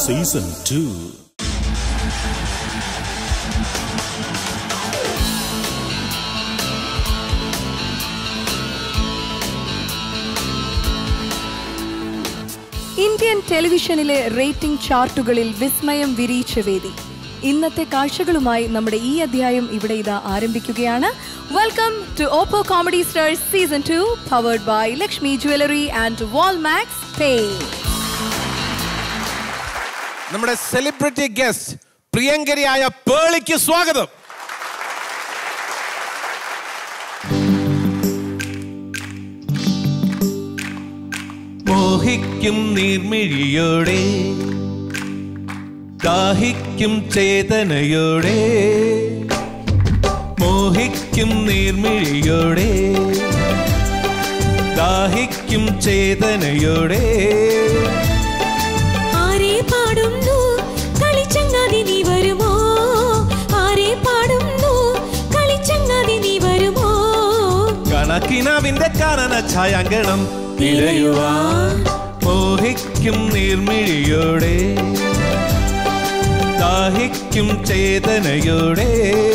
Season two Indian ടെലിവിഷനിലെ rating ചാർട്ടുകളിൽ വിസ്മയം വിരിയിച്ച വേദി ഇന്നത്തെ കാഴ്ചകളുമായി നമ്മുടെ ഈ അധ്യായം ഇവിടെ ഇതാ ആരംഭിക്കുകയാണ് welcome to Oppo comedy stars season two powered by Lakshmi jewellery and Walmax pay നമ്മുടെ സെലിബ്രിറ്റി ഗസ്റ്റ് പ്രിയങ്കരിയായ പേളിക്ക് സ്വാഗതം മോഹിക്കും നീർമിഴിയോടെ ദാഹിക്കും ചേതനയോടെ മോഹിക്കും നീർമിഴിയോടെ ദാഹിക്കും ചേതനയോടെ ആരെ പാടുന്നു കളിച്ചങ്ങാതി നീ വരുമോ ആരെ പാടുന്നു കളിച്ചങ്ങാതി നീ വരുമോ കണക്കിനാവിന്റെ കാനന ഛായാങ്കണം തിരയുവാൻ മോഹിക്കും നീർമിഴിയോടെ ദാഹിക്കും ചേതനയോടെ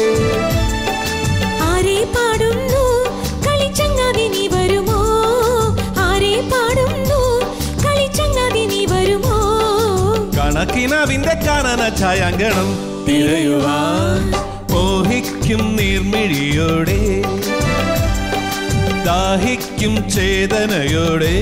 ആരെ പാടുന്നു കളിച്ചങ്ങാതി നീ വരുമോ ആരെ പാടുന്നു കളിച്ചങ്ങാതി നീ വരുമോ കണക്കിനാവിന്റെ കാനന ഛായാങ്കണം തിരയുവാൻ മോഹിക്കും നീർമിഴിയോടെ ദാഹിക്കും ചേതനയോടെ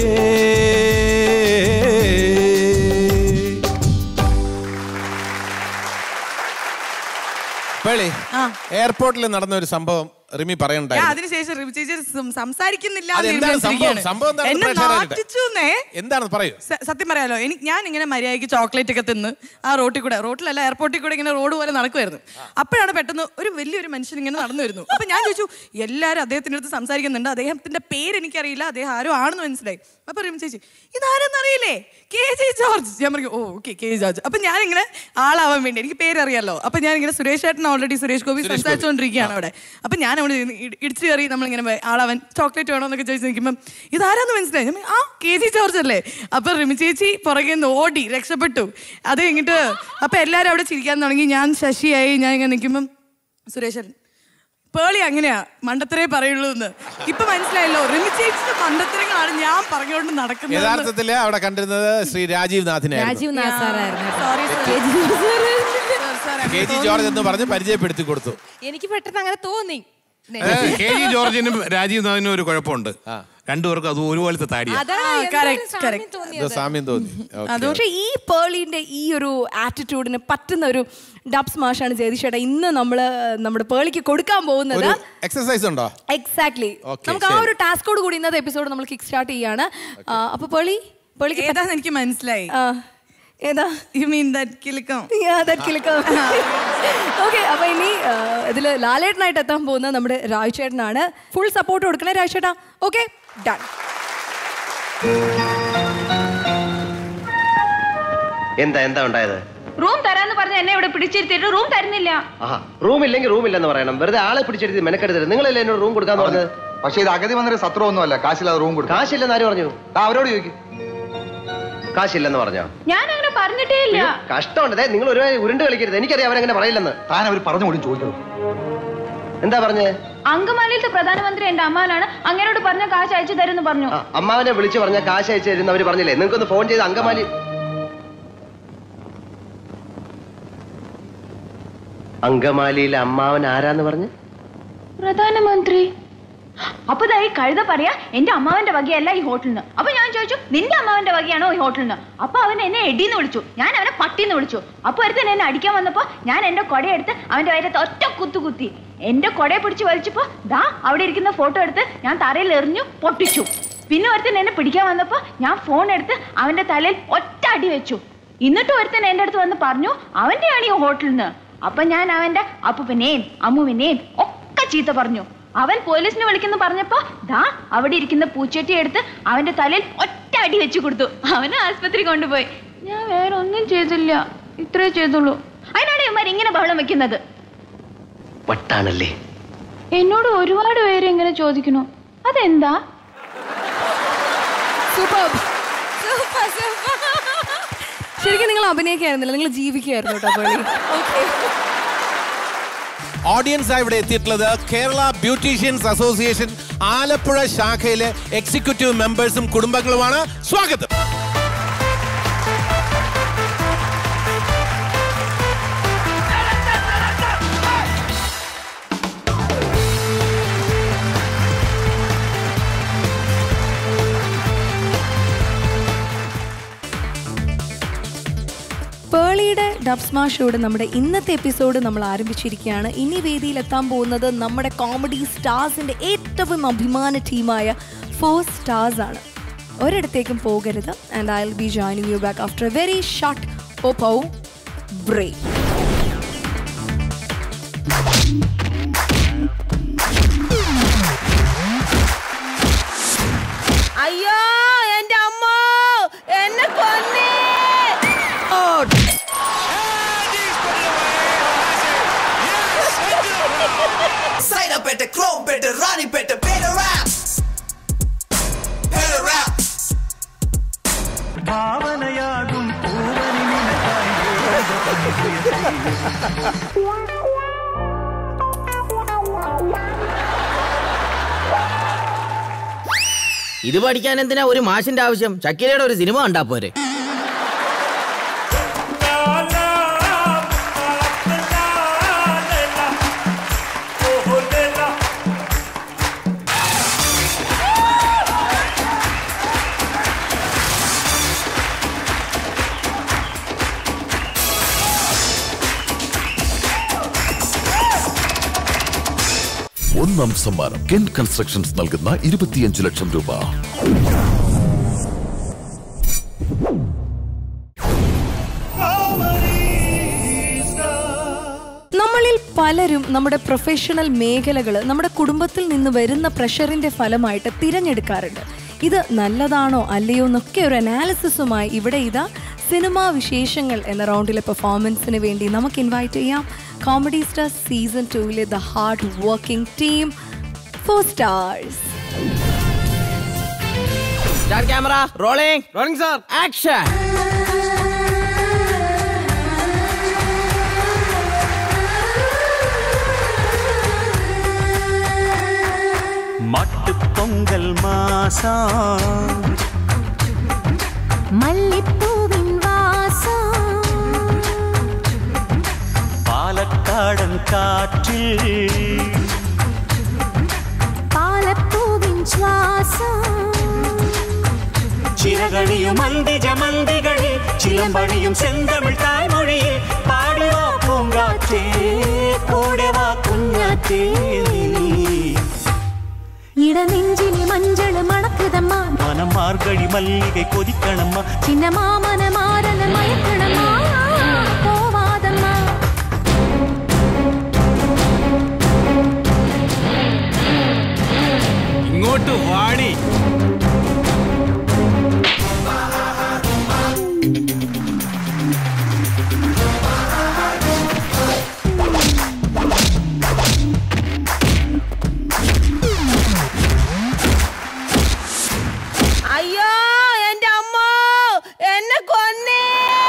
പേളി എയർപോർട്ടിൽ നടന്ന ഒരു സംഭവം റിമി ഞാൻ പറയണ്ടായിരുന്നു അതിനുശേഷം റിമി ചേച്ചി സം- സംസാരിക്കുന്നില്ല എന്ന് അതെന്താണ് സംഭവം? തീരുമാനിച്ചിരിക്കുകയാണ്. സംഭവം എന്താണെന്ന് എന്നെ പ്രേക്ഷകരെ നാട്ടിച്ചുന്നേ എന്താണ് പറയൂ സ- സത്യം പറയാലോ എനിക്ക് ഞാൻ ഇങ്ങനെ മര്യാദയ്ക്ക് ചോക്ലേറ്റ് ഒക്കെ തിന്ന് ആ റോട്ടിൽ കൂടെ റോട്ടിലല്ല എയർപോർട്ടിൽ കൂടെ ഇങ്ങനെ റോഡ് പോലെ നടക്കുമായിരുന്നു അപ്പോഴാണ് പെട്ടെന്ന് ഒരു വലിയൊരു മനുഷ്യൻ ഇങ്ങനെ നടന്നു വരുന്നു അപ്പൊ ഞാൻ ചോദിച്ചു എല്ലാവരും അദ്ദേഹത്തിന്റെ അടുത്ത് സംസാരിക്കുന്നുണ്ട് അദ്ദേഹത്തിന്റെ പേര് എനിക്കറിയില്ല അദ്ദേഹം ആരോ ആണെന്ന് മനസ്സിലായി അപ്പൊ റിമി ചേച്ചി ഇതാരെന്ന് അറിയില്ലേ കെ ജെ ജോർജ് ഞാൻ പറഞ്ഞു ഓ ഓക്കെ കെ ജെ ജോർജ് അപ്പൊ ഞാനിങ്ങനെ ആളാവാൻ വേണ്ടി എനിക്ക് പേരറിയാലോ അപ്പൊ ഞാൻ ഇങ്ങനെ സുരേഷ് ചേട്ടൻ ഓൾറെഡി സുരേഷ് ഗോപി സംസാരിച്ചുകൊണ്ടിരിക്കുകയാണ് അവിടെ അപ്പൊ ഞാൻ അവിടെ ഇരുന്ന് ഇടി- ഇടിച്ചു കയറി നമ്മളിങ്ങനെ വേ- ആളാവൻ ചോക്ലേറ്റ് വേണോ എന്നൊക്കെ ചോദിച്ചു നിൽക്കുമ്പോൾ ഇതാരാന്ന് മനസ്സിലായി ഞാൻ പറഞ്ഞു, ആ കെ ജി ജോർജ് അല്ലേ അപ്പൊ റിമി ചേച്ചി പുറകെ നിന്ന് ഓടി രക്ഷപ്പെട്ടു അത് കഴിഞ്ഞിട്ട് അപ്പൊ എല്ലാവരും അവിടെ ചിരിക്കാൻ തുടങ്ങി ഞാൻ ശശിയായി ഞാൻ ഇങ്ങനെ നിൽക്കുമ്പം സുരേഷൻ പേളി അങ്ങനെയാ മണ്ടത്തരേ പറയുള്ളൂ എന്ന് ഇപ്പൊ മനസ്സിലായല്ലോ റിമി ചേച്ചിയുടെ മണ്ടത്തരങ്ങളാണ് ഞാൻ പറഞ്ഞുകൊണ്ട് നടക്കുന്നത് യഥാർത്ഥത്തില് അവിടെ കണ്ടിരുന്നത് ശ്രീ രാജീവ് നാഥിനായിരുന്നു രാജീവ് നാസാറായിരുന്നു സോറി കെ ജി ജോർജ് എന്ന് പറഞ്ഞ് പരിചയപ്പെടുത്തി കൊടുത്തു എനിക്ക് പെട്ടെന്ന് അങ്ങനെ തോന്നി കെ ജി ജോർജിനും രാജീവ് നാഥിനും ഒരു കുഴപ്പമുണ്ട് രണ്ടുപേർക്കും അത് ഒരുപോലത്തെ താടിയാണ് അതാണ് ആ, എന്തൊരു correct, സാമ്യം correct. തോന്നിയത്. ഇത് സാമ്യം തോന്നി Okay. പക്ഷെ ഈ പേളിന്റെ ഈ ഒരു ആറ്റിറ്റ്യൂഡിന് പറ്റുന്ന ഒരു ഡബ് സ്മാഷാണ് ജയതിഷേട്ടാ ഇന്ന് നമ്മള് നമ്മുടെ പേളിക്ക് കൊടുക്കാൻ പോകുന്നത് ഒരു എക്സസൈസ് ഉണ്ടോ എക്സാക്ട്ലി Okay, നമുക്ക് ആ ശരി. ഒരു ടാസ്കോട് കൂടി ഇന്നത്തെ എപ്പിസോഡ് നമ്മൾ കിക്ക് സ്റ്റാർട്ട് ചെയ്യാണ് ആ, അപ്പൊ പേളി പേളിക്ക് പറ്റ- ഏതാന്ന് എനിക്ക് മനസ്സിലായി ആ, ഏതാ യു മീൻ ദാറ്റ് കിളിക്കം ഓക്കെ അപ്പൊ ഇനി ആ, ഇതില് ലാലേട്ടനായിട്ട് എത്താൻ പോകുന്നത് നമ്മുടെ രാജ് ചേട്ടനാണ് ഫുൾ സപ്പോർട്ട് കൊടുക്കണേ രാജ് ചേട്ടാ ഓക്കെ ഡൺ എന്താ എന്താ ഉണ്ടായത് റൂം തരാന്ന് പറഞ്ഞ എന്നെ ഇവിടെ പിടിച്ചിരുത്തിയിട്ട് റൂം തരുന്നില്ല ആഹാ റൂം ഇല്ലെങ്കിൽ റൂം ഇല്ലെന്ന് പറയണം വെറുതെ ആളെ പിടിച്ചെടുത്ത് മെനക്കെടുത്തത് നിങ്ങളല്ലേ എന്നോട് റൂം കൊടുക്കാന്ന് പറഞ്ഞത് പക്ഷേ ഇത് അഗതി വന്നൊരു സത്രമൊന്നുമല്ല കാശില്ലാതെ റൂം കൊടുക്കാം കാശില്ലെന്ന് ആര് പറഞ്ഞു ദാ അവരോട് ചോദിക്കും കാശില്ലെന്ന് പറഞ്ഞോ ഞാൻ അങ്ങനെ പറഞ്ഞിട്ടേ ഇല്ല കഷ്ടമുണ്ട് ദേ, നിങ്ങൾ ഒരു ഉരുണ്ട് കളിക്കരുത് എനിക്കറിയാം അവരങ്ങനെ പറയില്ലെന്ന് താൻ അവർ പറഞ്ഞു കൂടി ചോദിക്കണം എന്താ പറഞ്ഞേ അങ്കമാലിയിലത്തെ പ്രധാനമന്ത്രി എന്റെ അമ്മാനാണ് അങ്ങനോട് പറഞ്ഞ കാശ് അയച്ചു തരുമെന്ന് പറഞ്ഞു ആ, അമ്മാവനെ വിളിച്ചു പറഞ്ഞ കാശ് അയച്ചു തരുന്ന അവര് പറഞ്ഞില്ലേ നിങ്ങൾക്കൊന്ന് ഫോൺ ചെയ്ത് അങ്കമാലി അങ്കമാലിയിലെ അമ്മാവൻ ആരാന്ന് പറഞ്ഞു പ്രധാനമന്ത്രി അപ്പൊ ദാ ഈ കഴുത പറയാ എന്റെ അമ്മാവന്റെ വകയല്ല ഈ ഹോട്ടലിന് അപ്പൊ ഞാൻ ചോദിച്ചു നിന്റെ അമ്മാവന്റെ വകയാണോ ഈ ഹോട്ടലിന് അപ്പൊ അവൻ എന്നെ എടിന്ന് വിളിച്ചു ഞാൻ അവനെ പട്ടിന്ന് വിളിച്ചു അപ്പൊ ഒരുത്തൻ എന്നെ അടിക്കാൻ വന്നപ്പോ ഞാൻ എന്റെ കൊടയെടുത്ത് അവന്റെ വയറ്റത്ത് ഒറ്റ കുത്തു കുത്തി എന്റെ കൊടയെ പിടിച്ച് വലിച്ചപ്പോ ദാ അവിടെ ഇരിക്കുന്ന ഫോട്ടോ എടുത്ത് ഞാൻ തറയിൽ എറിഞ്ഞു പൊട്ടിച്ചു പിന്നെ ഒരുത്തൻ എന്നെ പിടിക്കാൻ വന്നപ്പോ ഞാൻ ഫോൺ എടുത്ത് അവന്റെ തലയിൽ ഒറ്റ അടി വെച്ചു എന്നിട്ട് ഒരുത്തൻ എന്റെ അടുത്ത് വന്ന് പറഞ്ഞു അവന്റെയാണ് ഈ ഹോട്ടലിന് അപ്പൊ ഞാൻ അവന്റെ അപ്പുവിനെയും അമ്മുവിനെയും ഒക്കെ ചീത്ത പറഞ്ഞു അവൻ പോലീസിനെ വിളിക്കുന്നു പറഞ്ഞപ്പോ ദാ അവിടെ ഇരിക്കുന്ന പൂച്ചട്ടി എടുത്ത് അവന്റെ തലയിൽ ഒറ്റ അടി വെച്ചു കൊടുത്തു അവനെ ആസ്പത്രി കൊണ്ടുപോയി ഞാൻ വേറെ ഒന്നും ചെയ്തില്ല ഇത്രേ ചെയ്തുള്ളൂ അതിനാണ് ഇവന്മാർ ഇങ്ങനെ ബഹളം വെക്കുന്നത് വട്ടാണല്ലേ എന്നോട് ഒരുപാട് പേര് ഇങ്ങനെ ചോദിക്കുന്നു അതെന്താ സൂപ്പർ ശരിക്കും നിങ്ങൾ അഭിനയിക്കായിരുന്നില്ല നിങ്ങൾ ജീവിക്കുകയായിരുന്നു കേട്ടോ പേളി ഓക്കെ ഓഡിയൻസ് ഇവിടെ എത്തിയിട്ടുള്ളത് കേരള ബ്യൂട്ടീഷ്യൻസ് അസോസിയേഷൻ ആലപ്പുഴ ശാഖയിലെ എക്സിക്യൂട്ടീവ് മെമ്പേഴ്സും കുടുംബങ്ങളുമാണ് സ്വാഗതം പേളിയുടെ ഡബ് സ്മാഷോട് നമ്മുടെ ഇന്നത്തെ എപ്പിസോഡ് നമ്മൾ ആരംഭിച്ചിരിക്കുകയാണ് ഇനി വേദിയിൽ എത്താൻ പോകുന്നത് നമ്മുടെ കോമഡി സ്റ്റാർസിന്റെ ഏറ്റവും അഭിമാന ടീമായ ഫോർ സ്റ്റാർസ് ആണ് ഒരിടത്തേക്കും പോകരുത് and I will be joining you back after a very short Oppo break അയ്യോ എന്റെ അമ്മ എന്നെ കൊന്നേ സൈനപ്പെട്ട ക്രോംപ്പെട്ട റാണിപ്പെട്ട പേര റാപ്പ് പേര റാപ്പ് ഭാവനയാകും പൂവനി നിനക്കായി ഇത് പഠിക്കാൻ എന്തിനാ ഒരു മാഷിന്റെ ആവശ്യം ചക്കിലയുടെ ഒരു സിനിമ കണ്ടാ പോരെ ഒന്നാം സമ്മാനം കെൻ കൺസ്ട്രക്ഷൻസ് നൽകുന്ന ഇരുപത്തിയഞ്ച് ലക്ഷം രൂപ നമ്മളിൽ പലരും നമ്മുടെ പ്രൊഫഷണൽ മേഖലകൾ നമ്മുടെ കുടുംബത്തിൽ നിന്ന് വരുന്ന പ്രഷറിന്റെ ഫലമായിട്ട് തിരഞ്ഞെടുക്കാറുണ്ട് ഇത് നല്ലതാണോ അല്ലയോ എന്നൊക്കെ ഒരു അനാലിസിസുമായി ഇവിടെ ഇതാ സിനിമാ വിശേഷങ്ങൾ എന്ന റൗണ്ടിലെ പെർഫോമൻസിന് വേണ്ടി നമുക്ക് ഇൻവൈറ്റ് ചെയ്യാം കോമഡി സ്റ്റാർ സീസൺ ടൂവിലെ the hard working team four stars star camera rolling rolling sir action Mattu Pongal மாசம் மல்லிப்பூவின் வாசம் பாலக்காடன் காற்றில் പാലപ്പൂവിൻ ശ്വാസം ചിറകണിയും മന്ദിജ മന്ദികളിൽ ചിലമ്പണിയും செந்தமிழ் തായ്മൊഴിയിൽ പാടിവാ പൂങ്കാറ്റേ കൂടെ വാ കുഞ്ഞാറ്റേ ഇടനെഞ്ചിലെ മഞ്ചള് മണക്കുതമ്മ മനം മാർഗഴി മല്ലികை കൊതിക്കണമ്മ ചിന്ന മാമന മാരല മയക്കണമ്മ പോവാതമ്മ ഇങ്ങോട്ട് വാടി അയ്യോ എന്റെ അമ്മ എന്നെ കൊന്നേ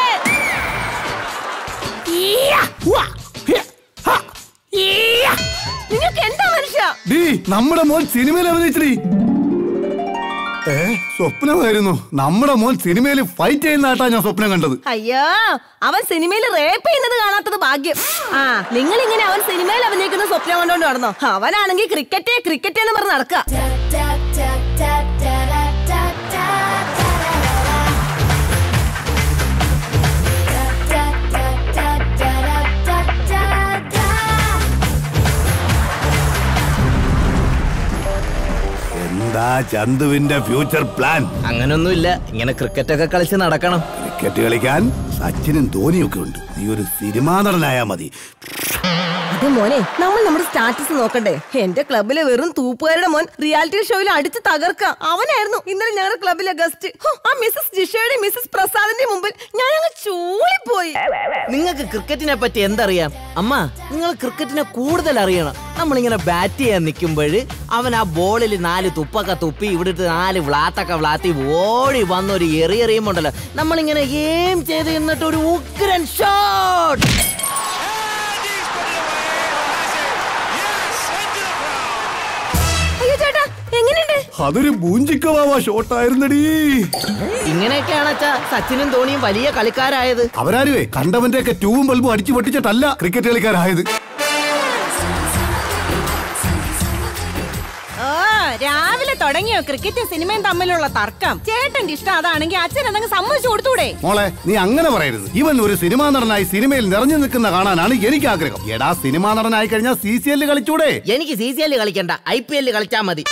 നിങ്ങൾക്ക് എന്താ മനുഷ്യ ഡീ നമ്മുടെ മോൻ സിനിമയിൽ അഭിനയിച്ചടി ഏ സ്വപ്നമായിരുന്നു നമ്മുടെ മോൻ സിനിമയിൽ ഫൈറ്റ് ചെയ്യുന്നതായിട്ടാ ഞാൻ സ്വപ്നം കണ്ടത് അയ്യോ അവൻ സിനിമയിൽ റേപ്പ് ചെയ്യുന്നത് കാണാത്തത് ഭാഗ്യം ആ നിങ്ങൾ ഇങ്ങനെ അവൻ സിനിമയിൽ അഭിനയിക്കുന്ന സ്വപ്നം കൊണ്ടോണ്ട് നടന്നോ അവനാണെങ്കിൽ ക്രിക്കറ്റ് ക്രിക്കറ്റ് എന്ന് പറഞ്ഞ് നടക്കുക എന്താ ചന്തുവിന്റെ ഫ്യൂച്ചർ പ്ലാൻ അങ്ങനൊന്നുമില്ല ഇങ്ങനെ ക്രിക്കറ്റ് ഒക്കെ കളിച്ച് നടക്കണം ക്രിക്കറ്റ് കളിക്കാൻ സച്ചിനും ധോണിയും ഒക്കെ ഉണ്ട് നീ ഒരു സിനിമാ നടനായാ മതി അതെ മോനെ നമ്മൾ നമ്മുടെ സ്റ്റാറ്റസ് നോക്കണ്ടേ എന്റെ ക്ലബിലെ വെറും തൂപ്പുകാരുടെ മോൻ റിയാലിറ്റി ഷോയിൽ അടിച്ച് തകർക്ക അവനായിരുന്നു ഇന്നലെ ഞങ്ങളുടെ ക്ലബിലെ ഗസ്റ്റ് ആ മിസ്സസ് ജിഷയുടെ മിസ്സസ് പ്രസാദിന്റെ മുമ്പിൽ ഞാൻ അങ്ങ് ചൂളിപ്പോയി നിങ്ങൾക്ക് ക്രിക്കറ്റിനെ പറ്റി എന്തറിയാം അമ്മ നിങ്ങൾ ക്രിക്കറ്റിനെ കൂടുതൽ അറിയണം നമ്മളിങ്ങനെ ബാറ്റ് ചെയ്യാൻ നിൽക്കുമ്പോൾ അവൻ ആ ബോളിൽ നാല് തുപ്പൊക്കെ തുപ്പി ഇവിടുത്തെ നാല് വ്ളാത്തൊക്കെ വ്ളാത്തി ഓടി വന്നൊരു എറി എറിയുമ്പോണ്ടല്ലോ നമ്മളിങ്ങനെ എയിം ചെയ്ത് നിന്നിട്ട് ഒരു ഉഗ്രൻ ഷോട്ട് അയ്യോ ചേട്ടാ എങ്ങനെയുണ്ട് അതൊരു ബൂഞ്ചിക്കവാവ ഷോട്ടായിരുന്നടി ഇങ്ങനെയൊക്കെയാണ് അച്ഛാ സച്ചിനും ധോണിയും വലിയ കളിക്കാരായത് അവരാരുവേ കണ്ടവന്റെ ഒക്കെ ട്യൂബും ബൾബും അടിച്ചു പൊട്ടിച്ചിട്ടല്ല ക്രിക്കറ്റ് കളിക്കാരായത് ഓ രാവിലെ തുടങ്ങിയോ ക്രിക്കറ്റും സിനിമയും തമ്മിലുള്ള തർക്കം ചേട്ടന്റെ ഇഷ്ടം അതാണെങ്കിൽ അച്ഛൻ അതങ്ങ് സമ്മതിച്ചു കൊടുത്തൂടെ മോളെ നീ അങ്ങനെ പറയരുത് ഇവൻ ഒരു സിനിമാ നടനായി സിനിമയിൽ നിറഞ്ഞു നിൽക്കുന്ന കാണാനാണ് എനിക്ക് ആഗ്രഹം എടാ സിനിമാ നടനായി കഴിഞ്ഞാൽ സി സി എല്ലിൽ കളിച്ചൂടെ എനിക്ക് സി സി എല്ലിൽ കളിക്കണ്ട ഐ പി എല്ലിൽ കളിച്ചാ മതി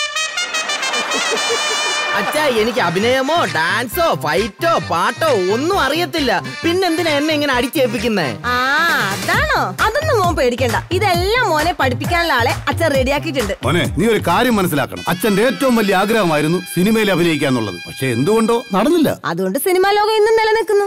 അച്ഛാ എനിക്ക് അഭിനയമോ ഡാൻസോ ഫൈറ്റോ പാട്ടോ ഒന്നും അറിയത്തില്ല പിന്നെന്തിനാ എന്നെ ഇങ്ങനെ അടിച്ചേൽപ്പിക്കുന്നേ ആ അതാണോ അതൊന്നും മോൻ പേടിക്കണ്ട ഇതെല്ലാം മോനെ പഠിപ്പിക്കാനുള്ള ആളെ അച്ഛൻ റെഡിയാക്കിയിട്ടുണ്ട് മോനെ നീ ഒരു കാര്യം മനസ്സിലാക്കണം അച്ഛന്റെ ഏറ്റവും വലിയ ആഗ്രഹമായിരുന്നു സിനിമയിൽ അഭിനയിക്കുക എന്നുള്ളത് പക്ഷെ എന്തുകൊണ്ടോ നടന്നില്ല അതുകൊണ്ട് സിനിമാ ലോകം ഇന്നും നിലനിൽക്കുന്നു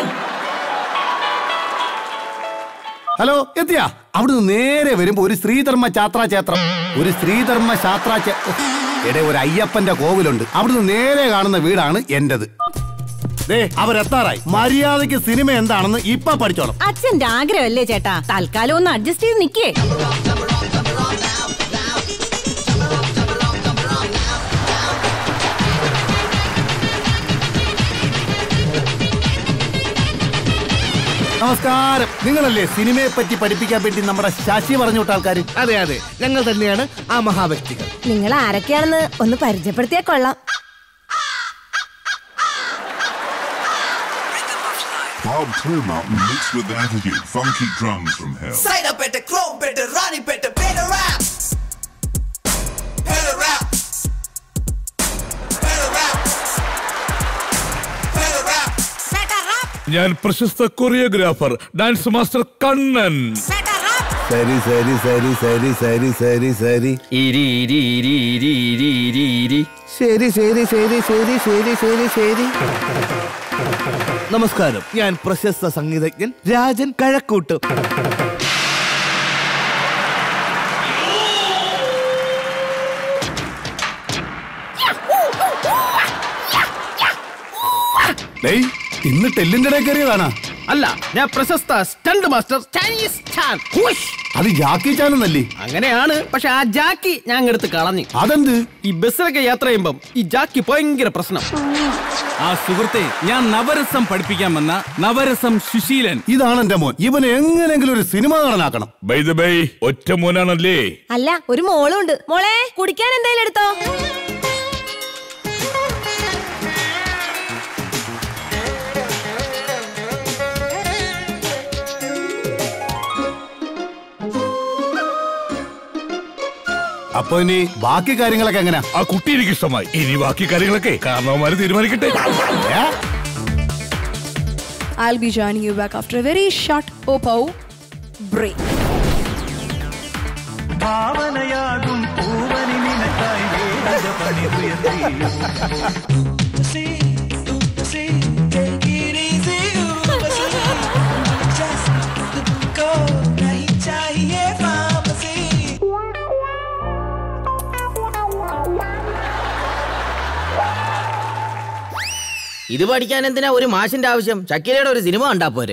ഹലോ എത്തിയാ അവിടുന്ന് നേരെ വരുമ്പോ ഒരു ശ്രീധർമ്മ ഛാത്രാ ക്ഷേത്രം ഒരു ശ്രീധർമ്മ ഛാത്രാ ക്ഷേ- എടേ ഒരു അയ്യപ്പന്റെ കോവിലുണ്ട് അവിടുന്ന് നേരെ കാണുന്ന വീടാണ് എന്റേത് ദേ അവരെത്താറായി മര്യാദയ്ക്ക് സിനിമ എന്താണെന്ന് ഇപ്പൊ പഠിച്ചോളാം അച്ഛന്റെ ആഗ്രഹമല്ലേ ചേട്ടാ തൽക്കാലം ഒന്ന് അഡ്ജസ്റ്റ് ചെയ്ത് നിക്കേ നമസ്കാരം നിങ്ങളല്ലേ സിനിമയെ പറ്റി പഠിപ്പിക്കാൻ വേണ്ടി നമ്മുടെ ശശി പറഞ്ഞു വിട്ട ആൾക്കാർ അതെ അതെ ഞങ്ങൾ തന്നെയാണ് ആ മഹാവ്യക്തികൾ നിങ്ങൾ ആരൊക്കെയാണെന്ന് ഒന്ന് പരിചയപ്പെടുത്തിയാ കൊള്ളാം Bob Clearmountain mixed with attitude, funky drums from hell. Sign up at the Chrome Better, Ronnie Better, Better Rap. Better Rap. Better Rap. Better Rap. ഞാൻ പ്രശസ്ത കൊറിയോഗ്രാഫർ ഡാൻസ് മാസ്റ്റർ കണ്ണൻ സരി സരി സരി സരി സരി സരി സരി ശരി ശരി ശരി ശരി ശരി ശരി ശരി നമസ്കാരം ഞാൻ പ്രശസ്ത സംഗീതജ്ഞൻ രാജൻ കഴക്കൂട്ട് ഡേയ് ഇന്ന് ടെല്ലിന്റെ ഇടയിൽ കയറിയതാണാ അല്ല ഞാൻ പ്രശസ്ത സ്റ്റണ്ട് മാസ്റ്റർ ചൈനീസ് ചാൻ ഹുഷ്. അത് ജാക്കി ചാനെന്നല്ലേ അങ്ങനെയാണ് പക്ഷെ ആ ജാക്കി ഞാൻ എടുത്ത് കളഞ്ഞു അതെന്ത് ഈ ബസ്സിലൊക്കെ യാത്ര ചെയ്യുമ്പം ഈ ജാക്കി ഭയങ്കര പ്രശ്നം ആ സുഹൃത്തെ ഞാൻ നവരസം പഠിപ്പിക്കാൻ വന്ന നവരസം സുശീലൻ ഇതാണ് എന്റെ മോൻ ഇവനെ എങ്ങനെങ്കിലും ഒരു സിനിമ നടനാക്കണം ബൈ ദ ബൈ ഒറ്റ മോനാണല്ലേ അല്ല ഒരു മോളും ഉണ്ട് മോളെ കുടിക്കാൻ എന്തായാലും എടുത്തോ അപ്പൊ ഇനി ബാക്കി കാര്യങ്ങളൊക്കെ എങ്ങനെയാ ആ കുട്ടി എനിക്ക് ഇഷ്ടമായി ഇനി ബാക്കി കാര്യങ്ങളൊക്കെ കാരണവന്മാര് തീരുമാനിക്കട്ടെ I'll be joining you back after a very short Oppo break. ഭാവനയാകും പൂവനി നിനക്കായി വേദന പണിതുയർത്തി ഇത് പഠിക്കാൻ എന്തിനാ ഒരു മാഷിന്റെ ആവശ്യം ഷക്കീലയുടെ ഒരു സിനിമ കണ്ടാ പോരെ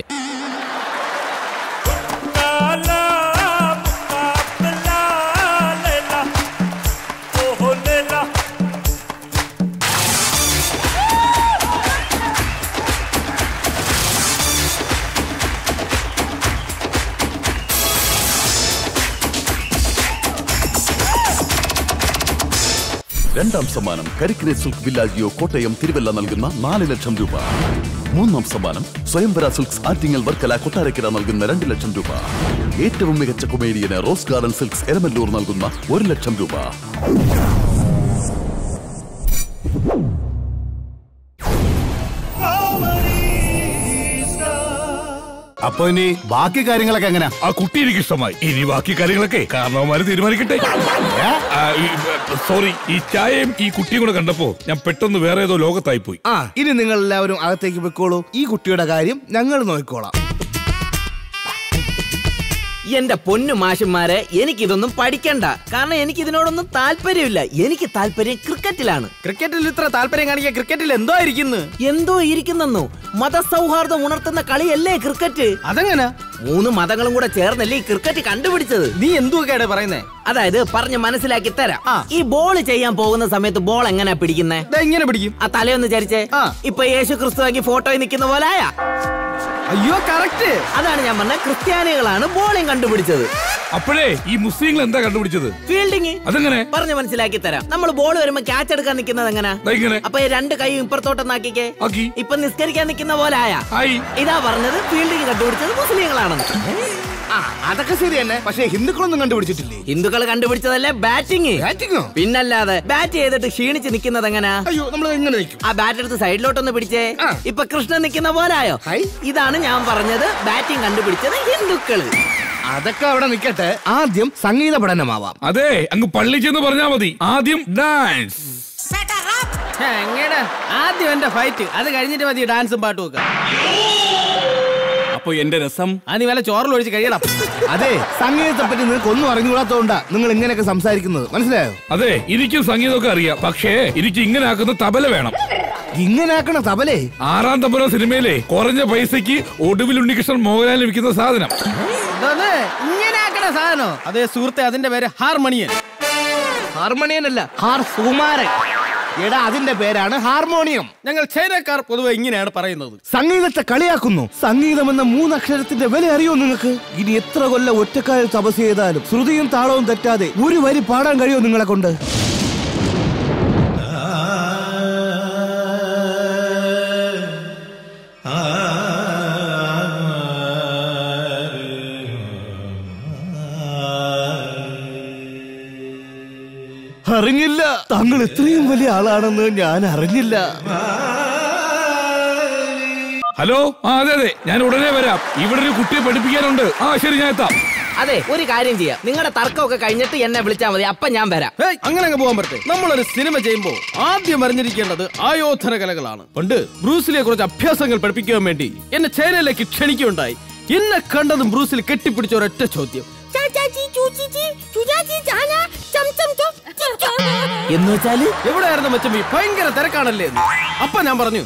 രണ്ടാം സമ്മാനം കരിക്കിനെ സിൽക്ക് വില്ലാജിയോ കോട്ടയം തിരുവല്ല നൽകുന്ന നാല് ലക്ഷം രൂപ മൂന്നാം സമ്മാനം സ്വയംവര സിൽക്സ് ആറ്റിങ്ങൽ വർക്കല കൊട്ടാരക്കര നൽകുന്ന രണ്ട് ലക്ഷം രൂപ ഏറ്റവും മികച്ച കൊമേഡിയന് റോസ് ഗാർഡൻ സിൽക്സ് എരമല്ലൂർ നൽകുന്ന ഒരു ലക്ഷം രൂപ അപ്പൊ ഇനി ബാക്കി കാര്യങ്ങളൊക്കെ എങ്ങനെയാ ആ കുട്ടി എനിക്ക് ഇഷ്ടമായി ഇനി ബാക്കി കാര്യങ്ങളൊക്കെ കാരണവന്മാര് തീരുമാനിക്കട്ടെ സോറി ഈ ചായയും ഈ കുട്ടിയും കൂടെ കണ്ടപ്പോ ഞാൻ പെട്ടെന്ന് വേറെ ഏതോ ലോകത്തായി പോയി ആ ഇനി നിങ്ങൾ എല്ലാവരും അകത്തേക്ക് വെക്കോളൂ ഈ കുട്ടിയുടെ കാര്യം ഞങ്ങൾ നോക്കിക്കോളാം എന്റെ പൊന്നു മാഷന്മാരെ എനിക്കിതൊന്നും പഠിക്കണ്ട കാരണം എനിക്ക് ഇതിനോടൊന്നും താല്പര്യമില്ല എനിക്ക് താല്പര്യം ക്രിക്കറ്റിലാണ് ക്രിക്കറ്റിൽ ഇത്ര താല്പര്യം കാണിക്കാൻ ക്രിക്കറ്റിൽ എന്തോ ഇരിക്കുന്നു എന്തോ ഇരിക്കുന്നെന്നോ മതസൗഹാർദ്ദം ഉണർത്തുന്ന കളിയല്ലേ ക്രിക്കറ്റ് അതെങ്ങനെ മൂന്ന് മതങ്ങളും കൂടെ ചേർന്നല്ലേ ഈ ക്രിക്കറ്റ് കണ്ടുപിടിച്ചത് നീ എന്തൊക്കെയാണ് പറയുന്നേ അതായത് പറഞ്ഞ് മനസ്സിലാക്കി തരാം ഈ ബോൾ ചെയ്യാൻ പോകുന്ന സമയത്ത് ബോൾ എങ്ങനെയാ പിടിക്കുന്നേ എങ്ങനെ പിടിക്കും ആ തലയൊന്ന് ചരിച്ചേ ഇപ്പൊ യേശു ക്രിസ്തു ആക്കി ഫോട്ടോയിൽ നിൽക്കുന്ന പോലെ ആയാ അയ്യോ കറക്റ്റ് അതാണ് ഞാൻ പറഞ്ഞ ക്രിസ്ത്യാനികളാണ് ബോളിംഗ് കണ്ടുപിടിച്ചത് അപ്പോഴേ ഈ മുസ്ലിങ്ങൾ എന്താ കണ്ടുപിടിച്ചത് ഫീൽഡിങ് അതെങ്ങനെ പറഞ്ഞ് മനസ്സിലാക്കി തരാം നമ്മൾ ബോൾ വരുമ്പോ ക്യാച്ച് എടുക്കാൻ നിൽക്കുന്നത് എങ്ങനെ ദാ ഇങ്ങനെ. അപ്പൊ ഈ രണ്ട് കൈ ഇപ്പുറത്തോട്ടൊന്നാക്കിക്കേ ഇപ്പൊ നിസ്കരിക്കാൻ നിൽക്കുന്ന പോലെ ആയാ ഇതാ പറഞ്ഞത് ഫീൽഡിംഗ് കണ്ടുപിടിച്ചത് മുസ്ലിങ്ങളാണെന്ന് ആ അതൊക്കെ ശരി തന്നെ പക്ഷേ ഹിന്ദുക്കളൊന്നും കണ്ടുപിടിച്ചിട്ടില്ലേ ഹിന്ദുക്കൾ കണ്ടുപിടിച്ചതല്ലേ ബാറ്റിംഗ് ബാറ്റിംഗോ പിന്നല്ലാതെ ബാറ്റ് ചെയ്തിട്ട് ക്ഷീണിച്ച് നിൽക്കുന്നത് എങ്ങനാ അയ്യോ നമ്മൾ എങ്ങനെ നിൽക്കും ആ ബാറ്റ് എടുത്ത് സൈഡിലോട്ടൊന്ന് പിടിച്ചേ ഇപ്പൊ കൃഷ്ണൻ നിൽക്കുന്ന പോലായോ ഇതാണ് ഞാൻ പറഞ്ഞത് ബാറ്റിംഗ് കണ്ടുപിടിച്ചത് ഹിന്ദുക്കള് അതൊക്കെ അവിടെ നിൽക്കട്ടെ ആദ്യം സംഗീത പഠനമാവാം അതെ അങ്ങ് പള്ളി ചെന്ന് പറഞ്ഞാ മതി ആദ്യം ഡാൻസ് എങ്ങനെ ആദ്യം എന്റെ ഫൈറ്റ് അത് കഴിഞ്ഞിട്ട് മതി ഡാൻസും പാട്ടും ഒക്കെ അപ്പൊ എന്റെ രസം ആ നീ വല്ല ചോറിൽ ഒഴിച്ച് കഴിയണം അതെ സംഗീതത്തെ പറ്റി നിങ്ങൾക്ക് ഒന്നും അറിഞ്ഞുകൂടാത്തോണ്ടാ നിങ്ങൾ ഇങ്ങനെയൊക്കെ സംസാരിക്കുന്നത് മനസ്സിലായോ അതെ എനിക്കും സംഗീതമൊക്കെ അറിയാം പക്ഷേ എനിക്ക് ഇങ്ങനെ ആക്കുന്ന തബല വേണം ഇങ്ങനെ ആക്കണ തബലേ ആറാം തമ്പുരാൻ സിനിമയിലെ കുറഞ്ഞ പൈസക്ക് ഒടുവിൽ ഉണ്ണികൃഷ്ണൻ മോഹൻലാൽ വിൽക്കുന്ന സാധനം ഇതാണ് ഇങ്ങനെ ആക്കണ സാധനോ അതെ സുഹൃത്തെ അതിന്റെ പേര് ഹാർമോണിയൻ ഹാർമോണിയൻ അല്ല ഹാർ സുകുമാരൻ എടാ അതിന്റെ പേരാണ് ഹാർമോണിയം ഞങ്ങൾ ചൈനക്കാർ പൊതുവെ ഇങ്ങനെയാണ് പറയുന്നത് സംഗീതത്തെ കളിയാക്കുന്നു സംഗീതം എന്ന മൂന്നക്ഷരത്തിന്റെ വില അറിയോ നിങ്ങൾക്ക് ഇനി എത്ര കൊല്ലം ഒറ്റക്കാലിൽ തപസ് ചെയ്താലും ശ്രുതിയും താളവും തെറ്റാതെ ഒരു വരി പാടാൻ കഴിയോ നിങ്ങളെ കൊണ്ട് അറിഞ്ഞില്ല താങ്കൾ ഇത്രയും വലിയ ആളാണെന്ന് ഞാൻ അറിഞ്ഞില്ല ഹലോ ആ അതെ അതെ ഞാൻ ഉടനെ വരാം ഇവിടെ ഒരു കുട്ടിയെ പഠിപ്പിക്കാനുണ്ട് ആ ശരി ഞാൻ എത്താം അതെ ഒരു കാര്യം ചെയ്യാം നിങ്ങളുടെ തർക്കമൊക്കെ കഴിഞ്ഞിട്ട് എന്നെ വിളിച്ചാൽ മതി അപ്പൊ ഞാൻ വരാം ഏയ്, അങ്ങനെ അങ്ങ് പോകാൻ പറ്റേ നമ്മളൊരു സിനിമ ചെയ്യുമ്പോൾ ആദ്യം അറിഞ്ഞിരിക്കേണ്ടത് ആയോധന കലകളാണ് പണ്ട് ബ്രൂസിലെ കുറച്ച് അഭ്യാസങ്ങൾ പഠിപ്പിക്കാൻ വേണ്ടി എന്നെ ചൈനയിലേക്ക് ക്ഷണിക്കുകയുണ്ടായി എന്നെ കണ്ടതും ബ്രൂസിൽ കെട്ടിപ്പിടിച്ച ഒരൊറ്റ ചോദ്യം എന്ന് വെച്ചാല് എവിടെയായിരുന്നു മച്ചമ്പി ഭയങ്കര തിരക്കാണല്ലേ എന്ന്. അപ്പൊ ഞാൻ പറഞ്ഞു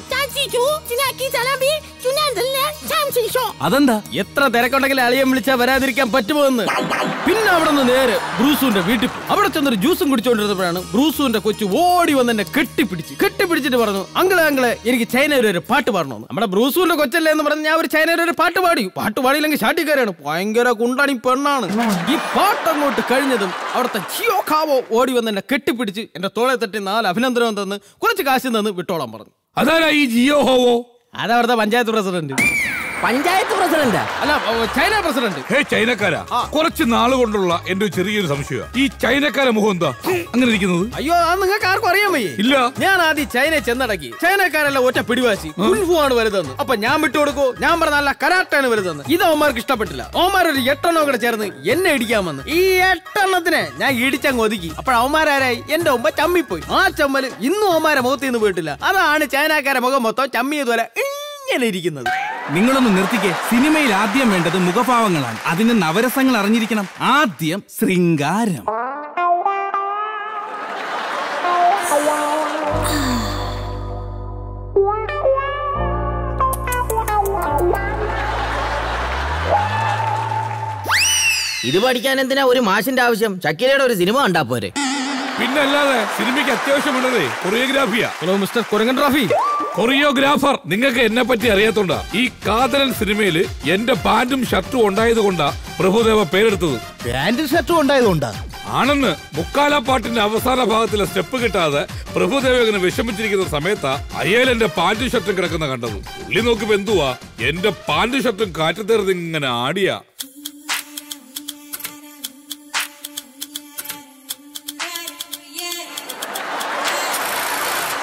അതെന്താ എത്ര തിരക്കുണ്ടെങ്കിൽ അളിയൻ വിളിച്ചാ വരാതിരിക്കാൻ പറ്റുമോ എന്ന് പിന്നെ അവിടെ നിന്ന് നേരെ ബ്രൂസുവിന്റെ വീട്ടിൽ പോയി. അവിടെ ചെന്നൊരു ജ്യൂസും കുടിച്ചോണ്ടിരുന്നപ്പോഴാണ് ബ്രൂസുവിന്റെ കൊച്ചു ഓടി വന്ന് എന്നെ കെട്ടിപ്പിടിച്ച് കെട്ടിപ്പിടിച്ചിട്ട് പറഞ്ഞു അങ്കിളെ അങ്കിളെ എനിക്ക് ചൈനയിൽ ഒരു പാട്ട് പാടണമെന്ന് നമ്മുടെ ബ്രൂസുവിന്റെ കൊച്ചല്ലേ എന്ന് പറഞ്ഞ് ഞാൻ ഒരു ചൈനയിൽ ഒരു പാട്ട് പാടി പാട്ട് പാടിയില്ലെങ്കിൽ ഷാട്ടിക്കാരാണ് ഭയങ്കര കുണ്ടാണി പെണ്ണാണ് ഈ പാട്ട് അങ്ങോട്ട് കഴിഞ്ഞതും അവിടുത്തെ ജിയോ കാവോ ഓടി വന്ന് എന്നെ കെട്ടിപ്പിടിച്ച് എന്റെ തോളെ തട്ടി നാല് അഭിനന്ദനം തന്ന് കുറച്ച് കാശ് തന്ന് വിട്ടോളാൻ പറഞ്ഞു അതാരാ ഈ ജിയോ ഹോവോ അതവിടുത്തെ പഞ്ചായത്ത് പ്രസിഡന്റ് പഞ്ചായത്ത് പ്രസിഡന്റ് അല്ല ഓ, ചൈന പ്രസിഡന്റ് ഹേ ചൈനക്കാരാ കുറച്ച് നാള് കൊണ്ടുള്ള എന്റെ ഒരു ചെറിയൊരു സംശയം ഈ ചൈനക്കാരെ മുഖം എന്താ അങ്ങനെ ഇരിക്കുന്നത് അയ്യോ അത് നിങ്ങൾക്ക് ആർക്കും അറിയാൻ വയ്യേ ഇല്ല ഞാൻ ആദ്യം ചൈന ചെന്നടക്കി ചൈനക്കാരെല്ലാം ഒറ്റ പിടിവാശി കുൻഫു ആണ് വലുതെന്ന് അപ്പൊ ഞാൻ വിട്ടുകൊടുക്കൂ ഞാൻ പറഞ്ഞ നല്ല കരാട്ടാണ് വലുതെന്ന് ഇത് അവന്മാർക്ക് ഇഷ്ടപ്പെട്ടില്ല അവന്മാർ ഒരു എട്ടെണ്ണം കൂടെ ചേർന്ന് എന്നെ ഇടിക്കാൻ വന്നു ഈ എട്ടെണ്ണത്തിന് ഞാൻ ഇടിച്ചങ്ങ് ഒതുക്കി അപ്പോൾ അവന്മാരാരായി എന്റെ മുമ്പ് ചമ്മിപ്പോയി ആ ചമ്മല് ഇന്നും അവന്മാരെ മുഖത്ത് നിന്ന് പോയിട്ടില്ല അതാണ് ചൈനക്കാരെ മുഖം മൊത്തം ചമ്മിയതുപോലെ ഇങ്ങനെ ഇരിക്കുന്നത് നിങ്ങളൊന്ന് നിർത്തിക്കേ സിനിമയിൽ ആദ്യം വേണ്ടത് മുഖഭാവങ്ങളാണ് അതിന് നവരസങ്ങൾ അറിഞ്ഞിരിക്കണം ആദ്യം ശൃംഗാരം ഇത് പഠിക്കാൻ എന്തിനാ ഒരു മാഷിന്റെ ആവശ്യം ഷക്കീലയുടെ ഒരു സിനിമ കണ്ടാ പോരെ പിന്നല്ലാതെ സിനിമയ്ക്ക് അത്യാവശ്യമുള്ളത് കൊറിയോഗ്രാഫിയാ ഹലോ മിസ്റ്റർ കൊറിയോഗ്രാഫി കൊറിയോഗ്രാഫർ നിങ്ങൾക്ക് എന്നെ പറ്റി അറിയാത്തോണ്ടാ ഈ കാതലൻ സിനിമയില് എന്റെ പാന്റും ഷർട്ടും ഉണ്ടായത് കൊണ്ടാ പ്രഭുദേവ പേരെടുത്തത് പാന്റും ഷർട്ടും ഉണ്ടായതുകൊണ്ടാ ആണെന്ന് മുക്കാല പാട്ടിന്റെ അവസാന ഭാഗത്തിലെ സ്റ്റെപ്പ് കിട്ടാതെ പ്രഭുദേവ ഇങ്ങനെ വിഷമിച്ചിരിക്കുന്ന സമയത്താ അയ്യാൽ എന്റെ പാന്റും ഷർട്ടും കിടക്കുന്ന കണ്ടത് പുള്ളി നോക്കുമ്പോ എന്തുവാ എന്റെ പാന്റും ഷർട്ടും കാറ്റത്തേർന്ന് ഇങ്ങനെ ആടിയാ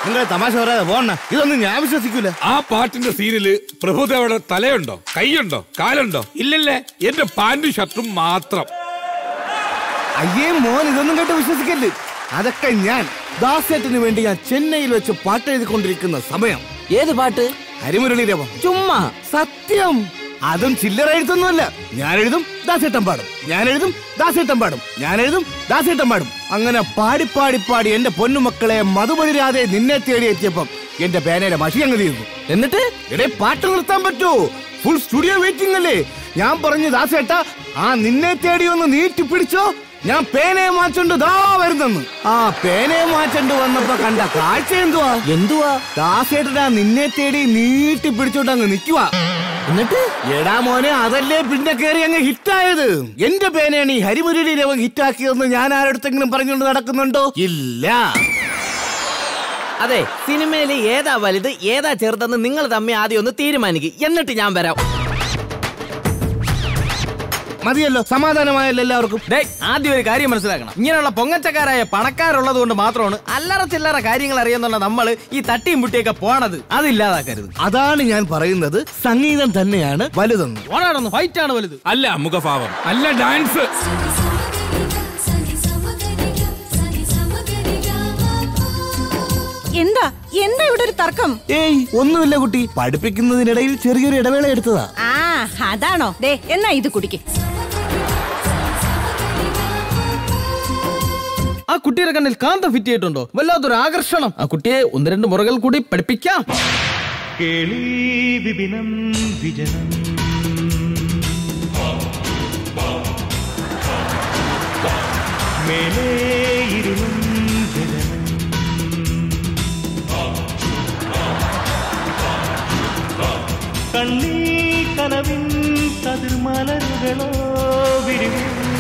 നിങ്ങൾ തമാശ പറയാതെ പോണ ഇതൊന്നും ഞാൻ വിശ്വസിക്കൂല ആ പാട്ടിന്റെ സീനില് പ്രഭുദേവയുടെ തലയുണ്ടോ കൈയുണ്ടോ കാലുണ്ടോ ഇല്ലല്ലേ എന്റെ പാന്റും ഷർട്ടും മാത്രം അയ്യേ മോൻ ഇതൊന്നും കേട്ട് വിശ്വസിക്കല്ലേ അതൊക്കെ ഞാൻ ദാസേട്ടന് വേണ്ടി ഞാൻ ചെന്നൈയിൽ വെച്ച് പാട്ട് എഴുതിക്കൊണ്ടിരിക്കുന്ന സമയം ഏത് പാട്ട് ഹരിമുരളീരവം ചുമ്മാ സത്യം അതും ചില്ലറ എഴുത്തൊന്നുമല്ല ഞാൻ എഴുതും ദാസേട്ടൻ പാടും ഞാൻ എഴുതും ദാസേട്ടൻ പാടും ഞാൻ എഴുതും ദാസേട്ടൻ പാടും അങ്ങനെ പാടി പാടി പാടി എന്റെ പൊന്നുമക്കളെ മധുപതിരാതെ നിന്നെ തേടി എത്തിയപ്പം എന്റെ പേനയുടെ മഷി അങ്ങ് തീർന്നു എന്നിട്ട് ഇടേ പാട്ട് നിർത്താൻ പറ്റൂ ഫുൾ സ്റ്റുഡിയോ വെയിറ്റിംഗ് അല്ലേ ഞാൻ പറഞ്ഞു ദാസേട്ട ആ നിന്നെ തേടി ഒന്ന് നീട്ടി പിടിച്ചോ ഞാൻ പേനയെ മാറ്റണ്ട് ദാ വരുന്നെന്ന് ആ പേനയെ മാറ്റണ്ട് വന്നപ്പോ കണ്ട കാഴ്ച എന്തുവാ എന്തുവാ ദാസേട്ടനാ നിന്നെ തേടി നീട്ടി പിടിച്ചോണ്ട് അങ്ങ് നിക്കുവാ എന്നിട്ട് എടാ മോനെ അതല്ലേ പിന്നെ കേറി അങ്ങ് ഹിറ്റായത് എന്റെ പേനയാണ് ഈ ഹരിമുരളി രവം ഹിറ്റാക്കിയതെന്ന് ഞാൻ ആരടുത്തെങ്കിലും പറഞ്ഞുകൊണ്ട് നടക്കുന്നുണ്ടോ ഇല്ല അതെ സിനിമയിൽ ഏതാ വലുത് ഏതാ ചെറുതെന്ന് നിങ്ങൾ തമ്മിൽ ആദ്യം ഒന്ന് തീരുമാനിക്കും എന്നിട്ട് ഞാൻ വരാം മതിയല്ലോ സമാധാനമായല്ലോ എല്ലാവർക്കും ഡേയ് ആദ്യം ഒരു കാര്യം മനസ്സിലാക്കണം ഇങ്ങനെയുള്ള പൊങ്ങച്ചക്കാരായ പണക്കാരുള്ളത് കൊണ്ട് മാത്രമാണ് അല്ലറ ചില്ലറ കാര്യങ്ങൾ അറിയുന്നുള്ള നമ്മൾ ഈ തട്ടിയും മുട്ടിയൊക്കെ പോണത് അതില്ലാതാക്കരുത് അതാണ് ഞാൻ പറയുന്നത് സംഗീതം തന്നെയാണ് വലുതെന്ന് ഓണാണെന്ന് ഫൈറ്റ് ആണ് വലുത് അല്ല മുഖഭാവം അല്ല ഡാൻസ് എന്താ എന്താ ഇവിടെ ഒരു തർക്കം ഏയ് ഒന്നുമില്ല കുട്ടി പഠിപ്പിക്കുന്നതിനിടയിൽ ചെറിയൊരു ഇടവേള എടുത്തതാ ആ അതാണോ ദേ എന്നാ ഇത് കുടിക്ക് ആ കുട്ടിയുടെ കണ്ണിൽ കാന്തം ഫിറ്റ് ചെയ്തിട്ടുണ്ടോ വല്ലാത്തൊരു ആകർഷണം ആ കുട്ടിയെ ഒന്ന് രണ്ട് മുറകൾ കൂടി പഠിപ്പിക്കാം കേളി വിപിനം വിജനം മേലേ ഇരുളും ഗഗനം കണ്ണീ കനവിൻ കതിർമലരുകളോ വിരിവൂ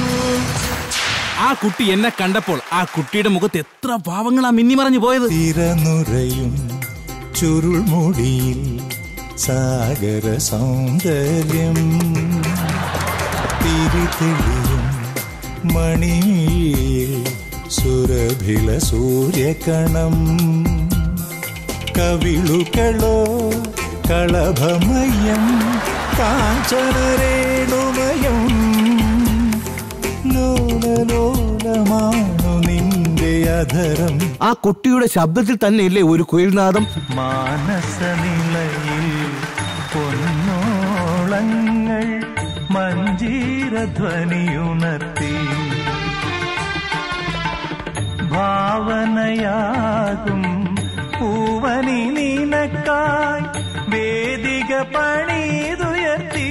ആ കുട്ടി എന്നെ കണ്ടപ്പോൾ ആ കുട്ടിയുടെ മുഖത്ത് എത്ര ഭാവങ്ങളാ മിന്നിമറഞ്ഞു പോയത് തിരനുറയും ചുരുൾമുടിയിൽ സാഗര സൗന്ദര്യം തിരിതെളിയും മണിയിൽ സുരഭില സൂര്യകണം കവിളുകളോ കളഭമയം കാഞ്ചനരേണുമയം ലോലലോലമാണു നിന്റെ അധരം ആ കുട്ടിയുടെ ശബ്ദത്തിൽ തന്നെയില്ലേ ഒരു കുയിൽനാദം മാനസനിലയിൽ പൊന്നോളങ്ങൾ മഞ്ജീരധ്വനിയുണർത്തി ഭാവനയാകും പൂവനി നിനക്കായി വേദിക പണിതുയർത്തി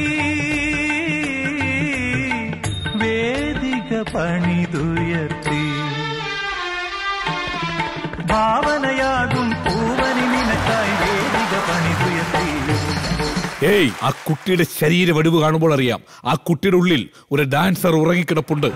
വേദിക പണിതുയർത്തി ഭാവനയാകും പൂവനി നിനക്കായി വേദിക പണിതുയർത്തി ഏയ് ആ കുട്ടിയുടെ ശരീര വടിവ് കാണുമ്പോൾ അറിയാം ആ കുട്ടിയുടെ ഉള്ളിൽ ഒരു ഡാൻസർ ഉറങ്ങിക്കിടപ്പുണ്ട്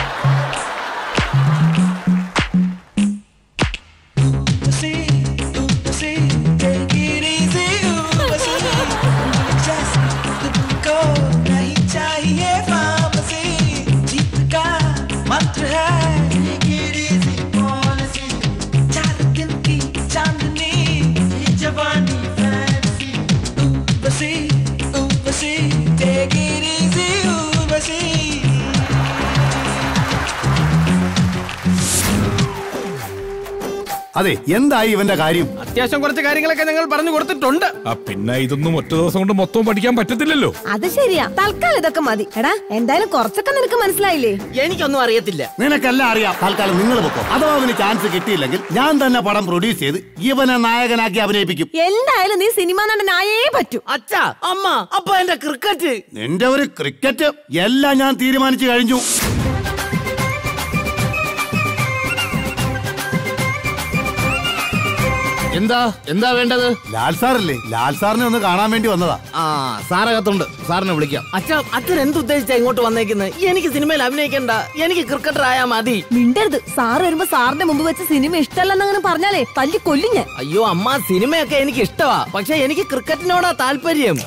Take it easy, Urbasi. അതെ എന്തായി ഇവന്റെ കാര്യം അത്യാവശ്യം കുറച്ച് കാര്യങ്ങളൊക്കെ ഞങ്ങൾ പറഞ്ഞു കൊടുത്തിട്ടുണ്ട് ആ പിന്നെ ഇതൊന്നും ഒറ്റ ദിവസം കൊണ്ട് മൊത്തം പഠിക്കാൻ പറ്റത്തില്ലല്ലോ അത് ശരിയാ തൽക്കാലം ഇതൊക്കെ മതി എടാ എന്തായാലും കുറച്ചൊക്കെ നിനക്ക് മനസ്സിലായില്ലേ എനിക്കൊന്നും അറിയത്തില്ല നിനക്കെല്ലാം അറിയാം തൽക്കാലം നിങ്ങൾ പൊക്കോ അഥവാ അവന് ചാൻസ് കിട്ടിയില്ലെങ്കിൽ ഞാൻ തന്നെ പടം പ്രൊഡ്യൂസ് ചെയ്ത് ഇവനെ നായകനാക്കി അഭിനയിപ്പിക്കും എന്തായാലും നീ സിനിമ നടനായേ പറ്റൂ അച്ഛാ അമ്മ അപ്പൊ എന്റെ ക്രിക്കറ്റ് നിന്റെ ഒരു ക്രിക്കറ്റ് എല്ലാം ഞാൻ തീരുമാനിച്ചു കഴിഞ്ഞു എന്താ എന്താ വേണ്ടത് ലാൽ സാറല്ലേ ലാൽ സാറിനെ ഒന്ന് കാണാൻ വേണ്ടി വന്നതാ ആ സാറകത്തുണ്ട് സാറിനെ വിളിക്കാം അച്ഛാ അച്ഛൻ എന്തുദ്ദേശിച്ചാ ഇങ്ങോട്ട് വന്നേക്കുന്നത് എനിക്ക് സിനിമയിൽ അഭിനയിക്കണ്ട എനിക്ക് ക്രിക്കറ്റർ ആയാ മതി മിണ്ടരുത് സാറ് വരുമ്പോ സാറിന്റെ മുമ്പ് വെച്ച് സിനിമ ഇഷ്ടമല്ലെന്നങ്ങനെ പറഞ്ഞാലേ തല്ലി കൊല്ലും ഞാൻ അയ്യോ അമ്മ സിനിമയൊക്കെ എനിക്ക് ഇഷ്ടമാ പക്ഷെ എനിക്ക് ക്രിക്കറ്റിനോടാ താല്പര്യം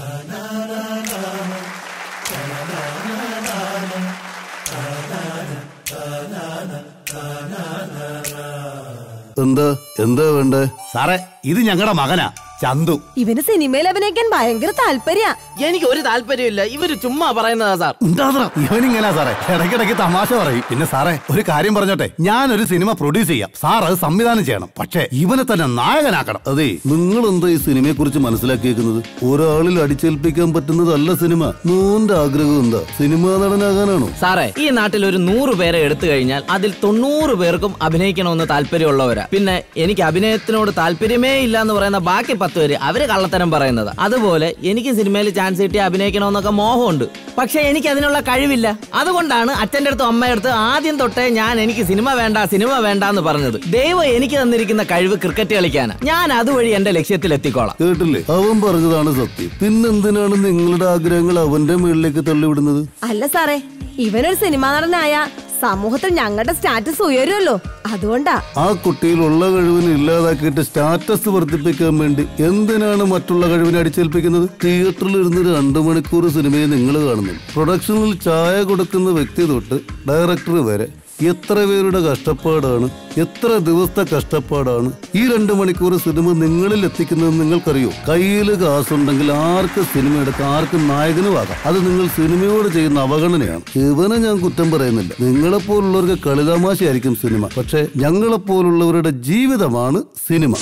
എന്താ എന്താ വേണ്ടേ സാറേ ഇത് ഞങ്ങളുടെ മകനാ ചന്തു ഇവന് സിനിമയിൽ അഭിനയിക്കാൻ ഭയങ്കര താല്പര്യ എനിക്ക് ഒരു താല്പര്യമില്ല ഇവര് ചുമ്മാ പറയുന്നതാ സാർ ഉണ്ടാതറ ഇവനിങ്ങനെ സാറേ ഇടയ്ക്കിടയ്ക്ക് തമാശ പറയും പിന്നെ സാറേ ഒരു കാര്യം പറഞ്ഞോട്ടെ ഞാനൊരു സിനിമ പ്രൊഡ്യൂസ് ചെയ്യാം സാർ അത് സംവിധാനം ചെയ്യണം പക്ഷേ ഇവനെ തന്നെ നായകനാക്കണം അതെ നിങ്ങൾ എന്താ ഈ സിനിമയെ കുറിച്ച് മനസ്സിലാക്കിയേക്കുന്നത് ഒരാളിൽ അടിച്ചേൽപ്പിക്കാൻ പറ്റുന്നതല്ല സിനിമ മോന്റെ ആഗ്രഹം എന്താ സിനിമാ നടനാകാനാണോ സാറേ ഈ നാട്ടിൽ ഒരു നൂറ് പേരെ എടുത്തു കഴിഞ്ഞാൽ അതിൽ തൊണ്ണൂറ് പേർക്കും അഭിനയിക്കണമെന്ന് താല്പര്യമുള്ളവരാ പിന്നെ എനിക്ക് അഭിനയത്തിനോട് താല്പര്യമേ ഇല്ല എന്ന് പറയുന്ന ബാക്കി പത്ത് പേര് അവര് കള്ളത്തരം പറയുന്നത് അതുപോലെ എനിക്ക് സിനിമയിൽ ചാൻസ് കിട്ടി അഭിനയിക്കണമെന്നൊക്കെ മോഹമുണ്ട് പക്ഷെ എനിക്ക് അതിനുള്ള കഴിവില്ല അതുകൊണ്ടാണ് അച്ഛൻ്റെ അടുത്തും അമ്മയുടെ അടുത്ത് ആദ്യം തൊട്ടേ ഞാൻ എനിക്ക് സിനിമ വേണ്ട സിനിമ വേണ്ട എന്ന് പറഞ്ഞത് ദൈവം എനിക്ക് തന്നിരിക്കുന്ന കഴിവ് ക്രിക്കറ്റ് കളിക്കാനാ ഞാൻ അതുവഴി എന്റെ ലക്ഷ്യത്തിൽ എത്തിക്കോളാം കേട്ടില്ലേ അവൻ പറഞ്ഞതാണ് സത്യം പിന്നെന്തിനാണ് നിങ്ങളുടെ ആഗ്രഹങ്ങൾ അവന്റെ മുകളിലേക്ക് തള്ളിവിടുന്നത് അല്ല സാറേ ഇവനൊരു സിനിമാ നടനായ സമൂഹത്തിൽ ഞങ്ങളുടെ സ്റ്റാറ്റസ് ഉയരുമല്ലോ അതുകൊണ്ടാ ആ കുട്ടിയിലുള്ള കഴിവിനെ ഇല്ലാതാക്കിയിട്ട് സ്റ്റാറ്റസ് വർദ്ധിപ്പിക്കാൻ വേണ്ടി എന്തിനാണ് മറ്റുള്ള കഴിവിനെ അടിച്ചേൽപ്പിക്കുന്നത് തിയേറ്ററിൽ ഇരുന്ന് രണ്ടു മണിക്കൂർ സിനിമയെ നിങ്ങൾ കാണുന്നു പ്രൊഡക്ഷനിൽ ചായ കൊടുക്കുന്ന വ്യക്തി തൊട്ട് ഡയറക്ടർ വരെ എത്ര പേരുടെ കഷ്ടപ്പാടാണ് എത്ര ദിവസത്തെ കഷ്ടപ്പാടാണ് ഈ രണ്ടു മണിക്കൂർ സിനിമ നിങ്ങളിൽ എത്തിക്കുന്നത് നിങ്ങൾക്കറിയോ കയ്യിൽ കാശുണ്ടെങ്കിൽ ആർക്ക് സിനിമ എടുക്കാം ആർക്ക് നായകനും ആകാം അത് നിങ്ങൾ സിനിമയോട് ചെയ്യുന്ന അവഗണനയാണ് ഇവനെ ഞാൻ കുറ്റം പറയുന്നില്ല നിങ്ങളെപ്പോലുള്ളവർക്ക് കളിതമാശയായിരിക്കും സിനിമ പക്ഷേ ഞങ്ങളെപ്പോലുള്ളവരുടെ ജീവിതമാണ് സിനിമ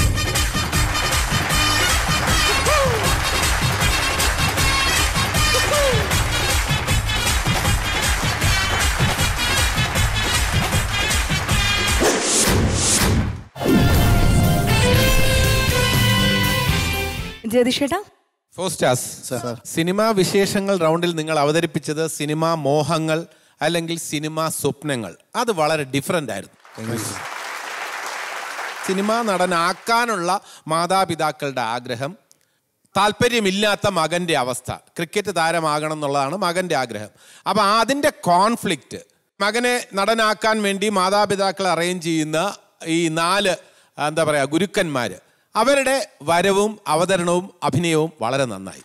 ജ്യോതിഷേട്ടാ ഫോർ സ്റ്റാർസ് സിനിമാ വിശേഷങ്ങൾ റൗണ്ടിൽ നിങ്ങൾ അവതരിപ്പിച്ചത് സിനിമാ മോഹങ്ങൾ അല്ലെങ്കിൽ സിനിമാ സ്വപ്നങ്ങൾ അത് വളരെ ഡിഫറെൻ്റ് ആയിരുന്നു സിനിമാ നടനാക്കാനുള്ള മാതാപിതാക്കളുടെ ആഗ്രഹം താല്പര്യമില്ലാത്ത മകൻ്റെ അവസ്ഥ ക്രിക്കറ്റ് താരമാകണം എന്നുള്ളതാണ് മകൻ്റെ ആഗ്രഹം അപ്പം അതിൻ്റെ കോൺഫ്ലിക്റ്റ് മകനെ നടനാക്കാൻ വേണ്ടി മാതാപിതാക്കൾ അറേഞ്ച് ചെയ്യുന്ന ഈ നാല് എന്താ പറയുക ഗുരുക്കന്മാർ അവരുടെ വരവും അവതരണവും അഭിനയവും വളരെ നന്നായി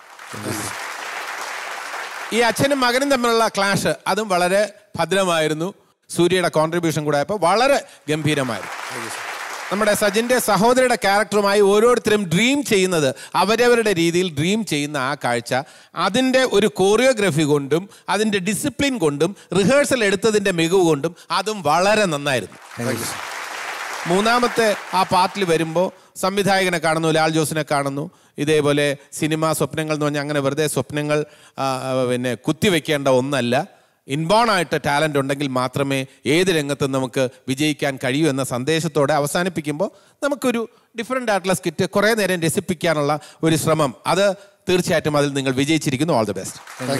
ഈ അച്ഛനും മകനും തമ്മിലുള്ള ക്ലാഷ് അതും വളരെ ഭദ്രമായിരുന്നു സൂര്യയുടെ കോൺട്രിബ്യൂഷൻ കൂടെ ആയപ്പോൾ വളരെ ഗംഭീരമായിരുന്നു നമ്മുടെ സജിന്റെ സഹോദരിയുടെ ക്യാരക്ടറുമായി ഓരോരുത്തരും ഡ്രീം ചെയ്യുന്നത് അവരവരുടെ രീതിയിൽ ഡ്രീം ചെയ്യുന്ന ആ കാഴ്ച അതിൻ്റെ ഒരു കോറിയോഗ്രഫി കൊണ്ടും അതിൻ്റെ ഡിസിപ്ലിൻ കൊണ്ടും റിഹേഴ്സൽ എടുത്തതിൻ്റെ മികവ് കൊണ്ടും അതും വളരെ നന്നായിരുന്നു മൂന്നാമത്തെ ആ പാർട്ടിൽ വരുമ്പോൾ സംവിധായകനെ കാണുന്നു ലാൽ ജോസിനെ കാണുന്നു ഇതേപോലെ സിനിമ സ്വപ്നങ്ങൾ എന്ന് പറഞ്ഞാൽ അങ്ങനെ വെറുതെ സ്വപ്നങ്ങൾ ആ, ആ, പിന്നെ കുത്തിവെക്കേണ്ട ഒന്നല്ല ഇൻബോൺ ആയിട്ട് ടാലൻ്റ് ഉണ്ടെങ്കിൽ മാത്രമേ ഏത് രംഗത്തും നമുക്ക് വിജയിക്കാൻ കഴിയൂ എന്ന സന്ദേശത്തോടെ അവസാനിപ്പിക്കുമ്പോൾ നമുക്കൊരു ഡിഫറെൻ്റ് ആയിട്ടുള്ള സ്കിറ്റ് കുറേ നേരം രസിപ്പിക്കാനുള്ള ഒരു ശ്രമം അത് തീർച്ചയായിട്ടും അതിൽ നിങ്ങൾ വിജയിച്ചിരിക്കുന്നു ഓൾ ദി ബെസ്റ്റ്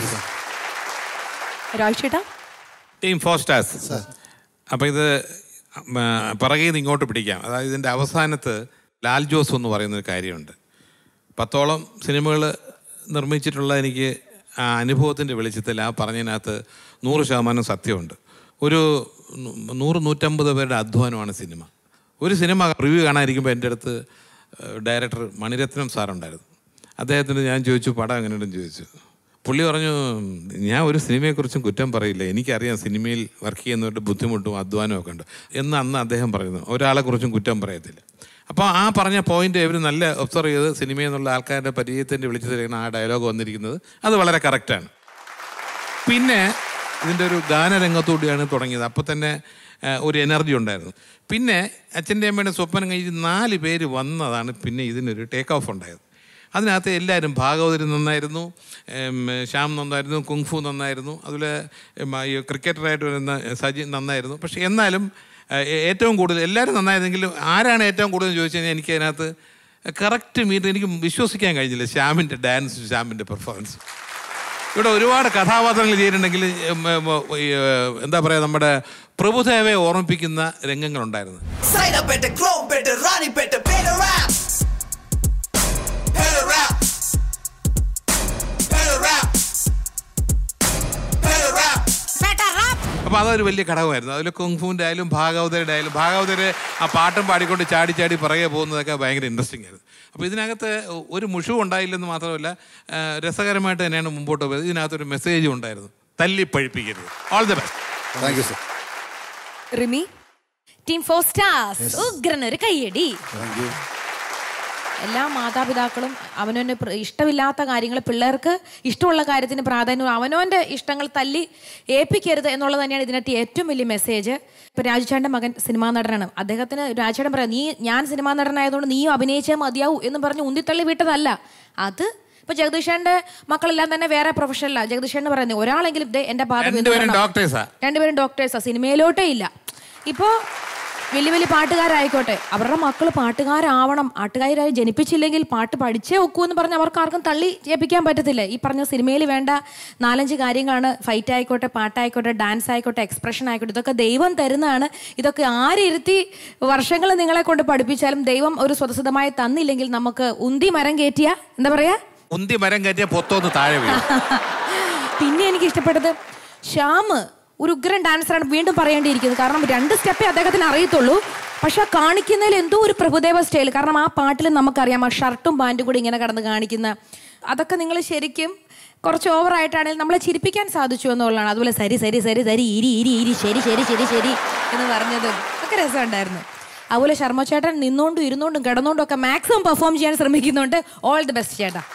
രാജേട്ടാ ടീം ഫോർ സ്റ്റാർസ് അപ്പോൾ ഇത് ഉം, ആ, പിറകെ നിന്ന് ഇങ്ങോട്ട് പിടിക്കാം അതായത് ഇതിൻ്റെ അവസാനത്ത് ലാൽ ജോസ് എന്ന് പറയുന്ന ഒരു കാര്യമുണ്ട് പത്തോളം സിനിമകൾ നിർമ്മിച്ചിട്ടുള്ള എനിക്ക് ആ അനുഭവത്തിൻ്റെ വെളിച്ചത്തിൽ ആ പറഞ്ഞതിനകത്ത് നൂറ് ശതമാനം സത്യമുണ്ട് ഒരു നൂ- നൂറ് നൂറ്റമ്പത് പേരുടെ അധ്വാനമാണ് സിനിമ ഒരു സിനിമ റിവ്യൂ കാണാതിരിക്കുമ്പോൾ എൻ്റെ അടുത്ത് ഡയറക്ടർ മണിരത്നം സാറുണ്ടായിരുന്നു അദ്ദേഹത്തിന് ഞാൻ ചോദിച്ചു പടം എങ്ങനെയുണ്ടെന്ന് ചോദിച്ചു പുള്ളി പറഞ്ഞു ഞാൻ ഒരു സിനിമയെക്കുറിച്ചും കുറ്റം പറയില്ല എനിക്കറിയാം സിനിമയിൽ വർക്ക് ചെയ്യുന്നവരുടെ ബുദ്ധിമുട്ടും അധ്വാനവും ഒക്കെ ഉണ്ട് എന്ന് അന്ന് അദ്ദേഹം പറയുന്നു ഒരാളെക്കുറിച്ചും കുറ്റം പറയത്തില്ല അപ്പോൾ ആ പറഞ്ഞ പോയിന്റ് ഇവർ നല്ല ഒബ്സർവ് ചെയ്ത് സിനിമയിൽ നിന്നുള്ള ആൾക്കാരുടെ പരിചയത്തിൻ്റെ വിളിച്ചതിലാണ് ആ ഡയലോഗ് വന്നിരിക്കുന്നത് അത് വളരെ കറക്റ്റാണ് പിന്നെ ഇതിൻ്റെ ഒരു ഗാനരംഗത്തോടെയാണ് തുടങ്ങിയത് അപ്പോൾ തന്നെ ആ, ഒരു എനർജി ഉണ്ടായിരുന്നു പിന്നെ അച്ഛൻ്റെ അമ്മയുടെ സ്വപ്നം കഴിഞ്ഞ് നാല് പേര് വന്നതാണ് പിന്നെ ഇതിനൊരു ടേക്ക് ഓഫ് ഉണ്ടായത് അതിനകത്ത് എല്ലാവരും ഭാഗവതർ നന്നായിരുന്നു ഉം, ശ്യാം നന്നായിരുന്നു കുങ്ഫു നന്നായിരുന്നു അതുപോലെ ഉം, ഈ ക്രിക്കറ്ററായിട്ട് വരുന്ന സജി നന്നായിരുന്നു പക്ഷേ എന്നാലും ആ, ഏ- ഏറ്റവും കൂടുതൽ എല്ലാവരും നന്നായിരുന്നെങ്കിലും ആരാണ് ഏറ്റവും കൂടുതൽ ചോദിച്ചു കഴിഞ്ഞാൽ എനിക്ക് അതിനകത്ത് കറക്റ്റ് മീറ്റ് എനിക്ക് വിശ്വസിക്കാൻ കഴിഞ്ഞില്ല ശ്യാമിൻ്റെ ഡാൻസ് ശ്യാമിൻ്റെ പെർഫോമൻസ് ഇവിടെ ഒരുപാട് കഥാപാത്രങ്ങൾ ചെയ്തിട്ടുണ്ടെങ്കിൽ ഉം, ഉം, ഈ, ഏഹ്, എന്താ പറയുക നമ്മുടെ പ്രഭുദേവയെ ഓർമ്മിപ്പിക്കുന്ന രംഗങ്ങളുണ്ടായിരുന്നു Side up at the chrome better, Ronnie better, better rap. Better rap. Better rap. Better rap. Better rap. അപ്പോൾ അതൊരു വലിയ ഘടകമായിരുന്നു അതിൽ കുങ്ഫുവിൻ്റെ ആയാലും ഭാഗവതരുടെ ആയാലും ഭാഗവതര് ആ പാട്ടും പാടിക്കൊണ്ട് ചാടി ചാടി പുറകെ പോകുന്നതൊക്കെ ഭയങ്കര ഇൻട്രസ്റ്റിംഗ് ആയിരുന്നു അപ്പോൾ ഇതിനകത്ത് ഒരു മുഷുവും ഉണ്ടായില്ലെന്ന് മാത്രമല്ല ആ, രസകരമായിട്ട് തന്നെയാണ് മുമ്പോട്ട് പോയത് ഇതിനകത്തൊരു മെസ്സേജും ഉണ്ടായിരുന്നു തല്ലി പഴിപ്പിക്കരുത് all the best thank you sir Rimi team four stars ഉഗ്രൻ ഒരു കയ്യടി എല്ലാ മാതാപിതാക്കളും അവനവന് പ്ര- ഇഷ്ടമില്ലാത്ത കാര്യങ്ങൾ പിള്ളേർക്ക് ഇഷ്ടമുള്ള കാര്യത്തിന് പ്രാധാന്യം അവനവൻ്റെ ഇഷ്ടങ്ങൾ തല്ലി ഏൽപ്പിക്കരുത് എന്നുള്ളത് തന്നെയാണ് ഇതിനകത്ത് ഏറ്റവും വലിയ മെസ്സേജ് ഇപ്പൊ രാജുചാന്റെ മകൻ സിനിമാ നടനാണ് അദ്ദേഹത്തിന് രാജേട്ടൻ പറയാം നീ ഞാൻ സിനിമാ നടനായതുകൊണ്ട് നീയും അഭിനയിച്ചേ മതിയാവൂ എന്ന് പറഞ്ഞ് ഉന്തിത്തള്ളി വിട്ടതല്ല അത് ഇപ്പൊ ജഗദീഷേന്റെ മക്കളെല്ലാം തന്നെ വേറെ പ്രൊഫഷനല്ല ജഗദീഷേണ് പറയുന്നത് ഒരാളെങ്കിലും ദേ എന്റെ പാത രണ്ടുപേരും ഡോക്ടേഴ്സാ രണ്ടുപേരും ഡോക്ടേഴ്സാ സിനിമയിലോട്ടേ ഇല്ല ഇപ്പോ വലിയ വലിയ പാട്ടുകാരായിക്കോട്ടെ അവരുടെ മക്കൾ പാട്ടുകാരാവണം പാട്ടുകാരായി ജനിപ്പിച്ചില്ലെങ്കിൽ പാട്ട് പഠിച്ചേ ഒക്കൂ എന്ന് പറഞ്ഞ് അവർക്ക് ആർക്കും തള്ളി ജയിപ്പിക്കാൻ പറ്റത്തില്ല ഈ പറഞ്ഞ സിനിമയിൽ വേണ്ട നാലഞ്ച് കാര്യങ്ങളാണ് ഫൈറ്റ് ആയിക്കോട്ടെ പാട്ടായിക്കോട്ടെ ഡാൻസ് ആയിക്കോട്ടെ എക്സ്പ്രഷൻ ആയിക്കോട്ടെ ഇതൊക്കെ ദൈവം തരുന്നതാണ് ഇതൊക്കെ ആരിരുത്തി വർഷങ്ങൾ നിങ്ങളെ കൊണ്ട് പഠിപ്പിച്ചാലും ദൈവം ഒരു സ്വതസിദ്ധമായി തന്നില്ലെങ്കിൽ നമുക്ക് ഉന്തി മരം കയറ്റിയ എന്താ പറയാ ഉന്തി മരം കയറ്റിയ പൊത്തോന്ന് താഴെ വീഴും പിന്നെ എനിക്ക് ഇഷ്ടപ്പെട്ടത് ശ്യാമ് ഒരു ഉഗ്രൻ ഡാൻസറാണ് വീണ്ടും പറയേണ്ടിയിരിക്കുന്നത് കാരണം രണ്ട് സ്റ്റെപ്പേ അദ്ദേഹത്തിന് അറിയത്തുള്ളൂ പക്ഷെ ആ കാണിക്കുന്നതിൽ എന്തോ ഒരു പ്രഭുദേവ സ്റ്റൈൽ കാരണം ആ പാട്ടിൽ നമുക്കറിയാം ആ ഷർട്ടും പാൻറ്റും കൂടി ഇങ്ങനെ കടന്ന് കാണിക്കുന്ന അതൊക്കെ നിങ്ങൾ ശരിക്കും കുറച്ച് ഓവറായിട്ടാണെങ്കിൽ നമ്മളെ ചിരിപ്പിക്കാൻ സാധിച്ചു എന്നുള്ളതാണ് അതുപോലെ സരി സരി സരി സരി ഇരി ഇരി ഇരി ശരി ശരി ശരി ശരി എന്ന് പറഞ്ഞതും ഒക്കെ രസമുണ്ടായിരുന്നു അതുപോലെ ശർമ്മ ചേട്ടൻ നിന്നുകൊണ്ടും ഇരുന്നുകൊണ്ടും കിടന്നുകൊണ്ടും ഒക്കെ മാക്സിമം പെർഫോം ചെയ്യാൻ ശ്രമിക്കുന്നുണ്ട് ഓൾ ദി ബെസ്റ്റ് ചേട്ടാ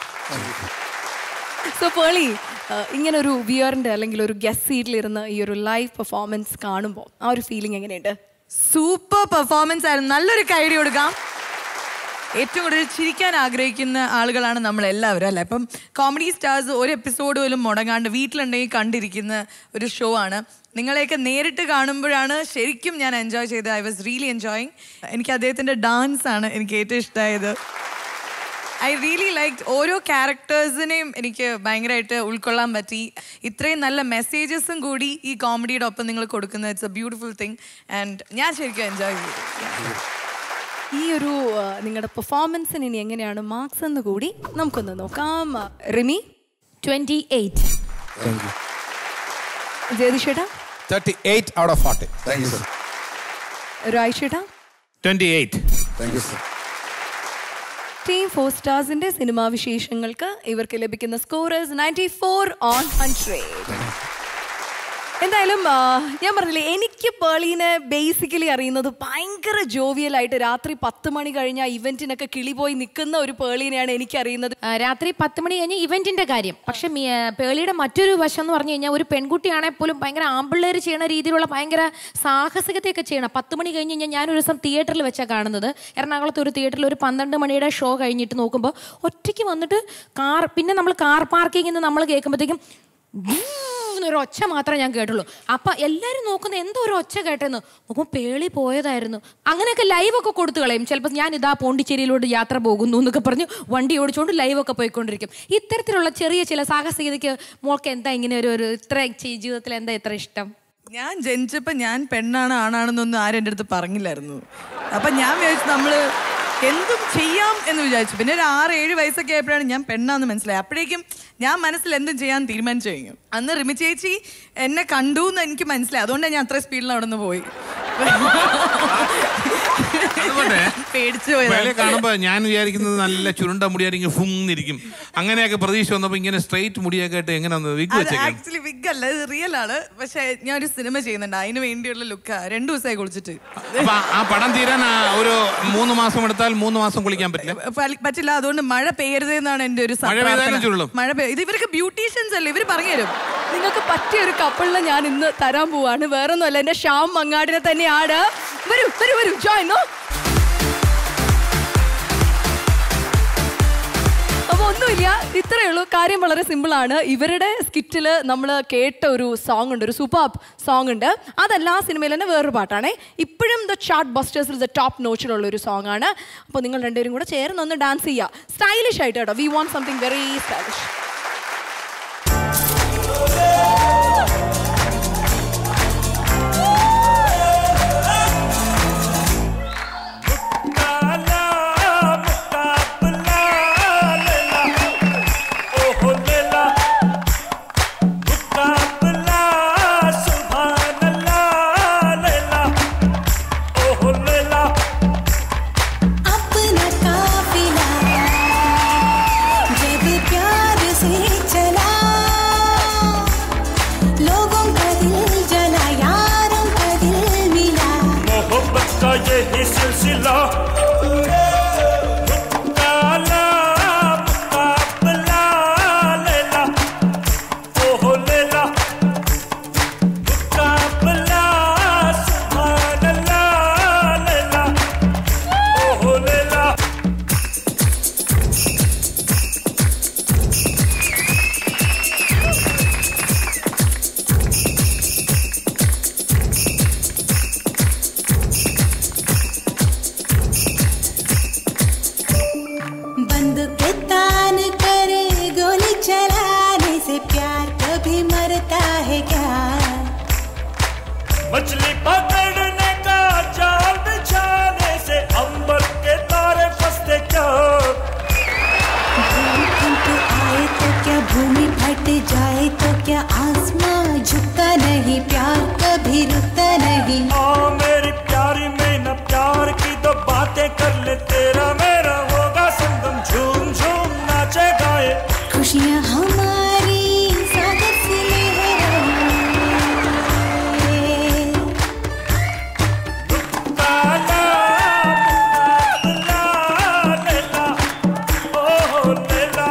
സോ പേളി ഇങ്ങനെ ഒരു വിയറിന്റെ അല്ലെങ്കിൽ ഒരു ഗസ്റ്റ് സീറ്റിലിരുന്ന് ഈ ഒരു ലൈവ് പെർഫോമൻസ് കാണുമ്പോൾ ആ ഒരു ഫീലിംഗ് എങ്ങനെയുണ്ട് സൂപ്പർ പെർഫോമൻസ് ആയിരുന്നു നല്ലൊരു കൈഡി കൊടുക്കാം ഏറ്റവും കൂടുതൽ ചിരിക്കാൻ ആഗ്രഹിക്കുന്ന ആളുകളാണ് നമ്മൾ എല്ലാവരും അല്ലേ അപ്പം കോമഡി സ്റ്റാർസ് ഒരു എപ്പിസോഡ് പോലും മുടങ്ങാണ്ട് വീട്ടിലുണ്ടെങ്കിൽ കണ്ടിരിക്കുന്ന ഒരു ഷോ ആണ് നിങ്ങളെയൊക്കെ നേരിട്ട് കാണുമ്പോഴാണ് ശരിക്കും ഞാൻ എൻജോയ് ചെയ്തത് ഐ വാസ് റിയലി എൻജോയിങ് എനിക്ക് അദ്ദേഹത്തിൻ്റെ ഡാൻസ് ആണ് എനിക്ക് ഏറ്റവും ഇഷ്ടമായത് ഐ റിയലി ലൈക്ക് ഓരോ ക്യാരക്ടേഴ്സിനെയും എനിക്ക് ഭയങ്കരമായിട്ട് ഉൾക്കൊള്ളാൻ പറ്റി ഇത്രയും നല്ല മെസ്സേജസും കൂടി ഈ കോമഡിയുടെ ഒപ്പം നിങ്ങൾ കൊടുക്കുന്നത് it's a beautiful thing and ഞാൻ ശരിക്കും എൻജോയ് ചെയ്തു ഈ ഒരു നിങ്ങളുടെ പെർഫോമൻസിന് ഇനി എങ്ങനെയാണ് മാർക്സ് എന്ന് കൂടി നമുക്കൊന്ന് നോക്കാം ആ, റിമി ട്വന്റി എയ്റ്റ് ജയതിഷേട്ടാ thirty eight out of forty thank you രായ്ഷേട്ടാ twenty eight thank you sir team four സ്റ്റാർസിന്റെ സിനിമാ വിശേഷങ്ങൾക്ക് ഇവർക്ക് ലഭിക്കുന്ന scorers ninety four on hundred എന്തായാലും ആ, ഞാൻ പറഞ്ഞില്ലേ എനിക്ക് പേളീനെ ബേസിക്കലി അറിയുന്നത് ഭയങ്കര ജോവിയലായിട്ട് രാത്രി പത്ത് മണി കഴിഞ്ഞ ഇവന്റിനൊക്കെ കിളി പോയി നിൽക്കുന്ന ഒരു പേളീനെയാണ് എനിക്ക് അറിയുന്നത് ആ, രാത്രി പത്ത് മണി കഴിഞ്ഞ് ഇവന്റിന്റെ കാര്യം പക്ഷെ മി- ആ, പേളിയുടെ മറ്റൊരു വശം എന്ന് പറഞ്ഞു കഴിഞ്ഞാൽ ഒരു പെൺകുട്ടിയാണെങ്കിൽ പോലും ഭയങ്കര ആമ്പിള്ളേർ ചെയ്യണ രീതിയിലുള്ള ഭയങ്കര സാഹസികതയൊക്കെ ചെയ്യണം പത്ത് മണി കഴിഞ്ഞ് കഴിഞ്ഞാൽ ഞാൻ ഒരു ദിവസം തിയേറ്ററിൽ വെച്ചാണ് കാണുന്നത് എറണാകുളത്ത് ഒരു തിയേറ്ററിൽ ഒരു പന്ത്രണ്ട് മണിയുടെ ഷോ കഴിഞ്ഞിട്ട് നോക്കുമ്പോൾ ഒറ്റയ്ക്ക് വന്നിട്ട് കാർ പിന്നെ നമ്മൾ കാർ പാർക്കിങ്ങിൽ നിന്ന് നമ്മൾ കേൾക്കുമ്പോഴത്തേക്കും ഒരു ഒച്ച മാത്രമേ ഞാൻ കേട്ടുള്ളൂ അപ്പൊ എല്ലാരും നോക്കുന്ന എന്തോ ഒരു ഒച്ച കേട്ടെന്ന് നോക്കുമ്പോൾ പേളി പോയതായിരുന്നു അങ്ങനെയൊക്കെ ലൈവൊക്കെ കൊടുത്തു കളയും ചിലപ്പോൾ ഞാൻ ഇതാ പോണ്ടിച്ചേരിയിലോട്ട് യാത്ര പോകുന്നു എന്നൊക്കെ പറഞ്ഞ് വണ്ടി ഓടിച്ചുകൊണ്ട് ലൈവൊക്കെ പോയിക്കൊണ്ടിരിക്കും ഇത്തരത്തിലുള്ള ചെറിയ ചില സാഹസികതയ്ക്ക് മോൾക്ക് എന്താ ഇങ്ങനെ ഒരു ഒരു ഇത്ര ചി- ജീവിതത്തിൽ എന്താ ഇത്ര ഇഷ്ടം ഞാൻ ജനിച്ചപ്പോൾ ഞാൻ പെണ്ണാണ് ആണാണെന്നൊന്നും ആരും എൻ്റെ അടുത്ത് പറഞ്ഞില്ലായിരുന്നു അപ്പം ഞാൻ വിചാരിച്ചു നമ്മൾ എന്തും ചെയ്യാം എന്ന് വിചാരിച്ചു പിന്നെ ഒരു ആറ് ഏഴ് വയസ്സൊക്കെ ആയപ്പോഴാണ് ഞാൻ പെണ്ണാന്ന് മനസ്സിലായി അപ്പോഴേക്കും ഞാൻ മനസ്സിൽ എന്തും ചെയ്യാൻ തീരുമാനിച്ചു കഴിഞ്ഞു അന്ന് റിമി ചേച്ചി എന്നെ കണ്ടു എന്ന് എനിക്ക് മനസ്സിലായി അതുകൊണ്ടാണ് ഞാൻ അത്ര സ്പീഡിൽ അവിടെ നിന്ന് പോയി പേടിച്ചു വെളിയെ പോയത് കാണുമ്പോ ഞാൻ വിചാരിക്കുന്നത് നല്ല ചുരുണ്ട മുടിയായിരിക്കും ഫുങ്ങിരിക്കും അങ്ങനെയൊക്കെ പ്രതീക്ഷ വന്നപ്പോ ഇങ്ങനെ സ്ട്രെയിറ്റ് മുടിയൊക്കെ ആയിട്ട് എങ്ങനെ വിഗ് അത് വെച്ചേക്കാം ആക്ച്വലി വിഗ് അല്ല ഇത് റിയൽ ആണ് പക്ഷെ ഞാൻ ഒരു സിനിമ ചെയ്യുന്നുണ്ട് അതിന് വേണ്ടിയുള്ള ലുക്കാ രണ്ടു ദിവസമായി കുളിച്ചിട്ട് അപ്പൊ ആ പടം തീരാൻ ആ ഒരു മൂന്ന് മാസം എടുത്താൽ മൂന്ന് മാസം കുളിക്കാൻ പറ്റില്ല പ- പറ്റില്ല അതുകൊണ്ട് മഴ പെയ്യരുതെന്നാണ് എന്റെ ഒരു മഴ പെയ്താലും പ്രാർത്ഥന. ചുരുളും. മഴ പെയ്യ ഇത് ഇവർക്ക് ബ്യൂട്ടീഷ്യൻസ് അല്ലേ ഇവര് പറഞ്ഞുതരും നിങ്ങൾക്ക് പറ്റിയ ഒരു കപ്പിളിനെ ഞാൻ ഇന്ന് തരാൻ പോവാണ് വേറൊന്നുമല്ല എന്റെ ശ്യാം മങ്ങാടിനെ തന്നെയാണ് വരൂ വരൂ വരൂ ജോയിൻ നോ അപ്പൊ ഒന്നുമില്ല ഇത്രയേ ഉള്ളൂ കാര്യം വളരെ സിമ്പിൾ ആണ് ഇവരുടെ സ്കിറ്റിൽ നമ്മൾ കേട്ട ഒരു സോങ് ഉണ്ട് ഒരു സൂപ്പർ സോങ് ഉണ്ട് അതല്ല ആ സിനിമയിൽ തന്നെ വേറൊരു പാട്ടാണ് ഇപ്പോഴും ദ ചാർട്ട് ബസ്റ്റേഴ്സിൽ ദ ടോപ്പ് നോച്ചിലുള്ള ഒരു സോങ് ആണ് അപ്പോൾ നിങ്ങൾ രണ്ടുപേരും കൂടെ ചേർന്ന് ഒന്ന് ഡാൻസ് ചെയ്യുക സ്റ്റൈലിഷ് ആയിട്ട് കേട്ടോ we want something very stylish अपना काफिला जब प्यार से यही सिलसिला काला मुकाबला लेला ओहो लेला मुकाबला सुभान अल्लाह लेला ओहो लेला बंदूक के तान करे गोली चलाने से प्यार कभी मरता है क्या मछली पकड़ने का जाल बिछाने से अंबर के तारे फंसते क्या भूकंप आए तो क्या भूमि फट जाए तो क्या आसमां झुकता नहीं प्यार कभी रुकता नहीं हाँ मेरी प्यारी में न प्यार की तो बातें कर ले तेरा मेरा होगा संगम झूम झूम नाचे गाए खुशियाँ हमारी सागर से लहराए काला मुकाबला लेला ओहो लेला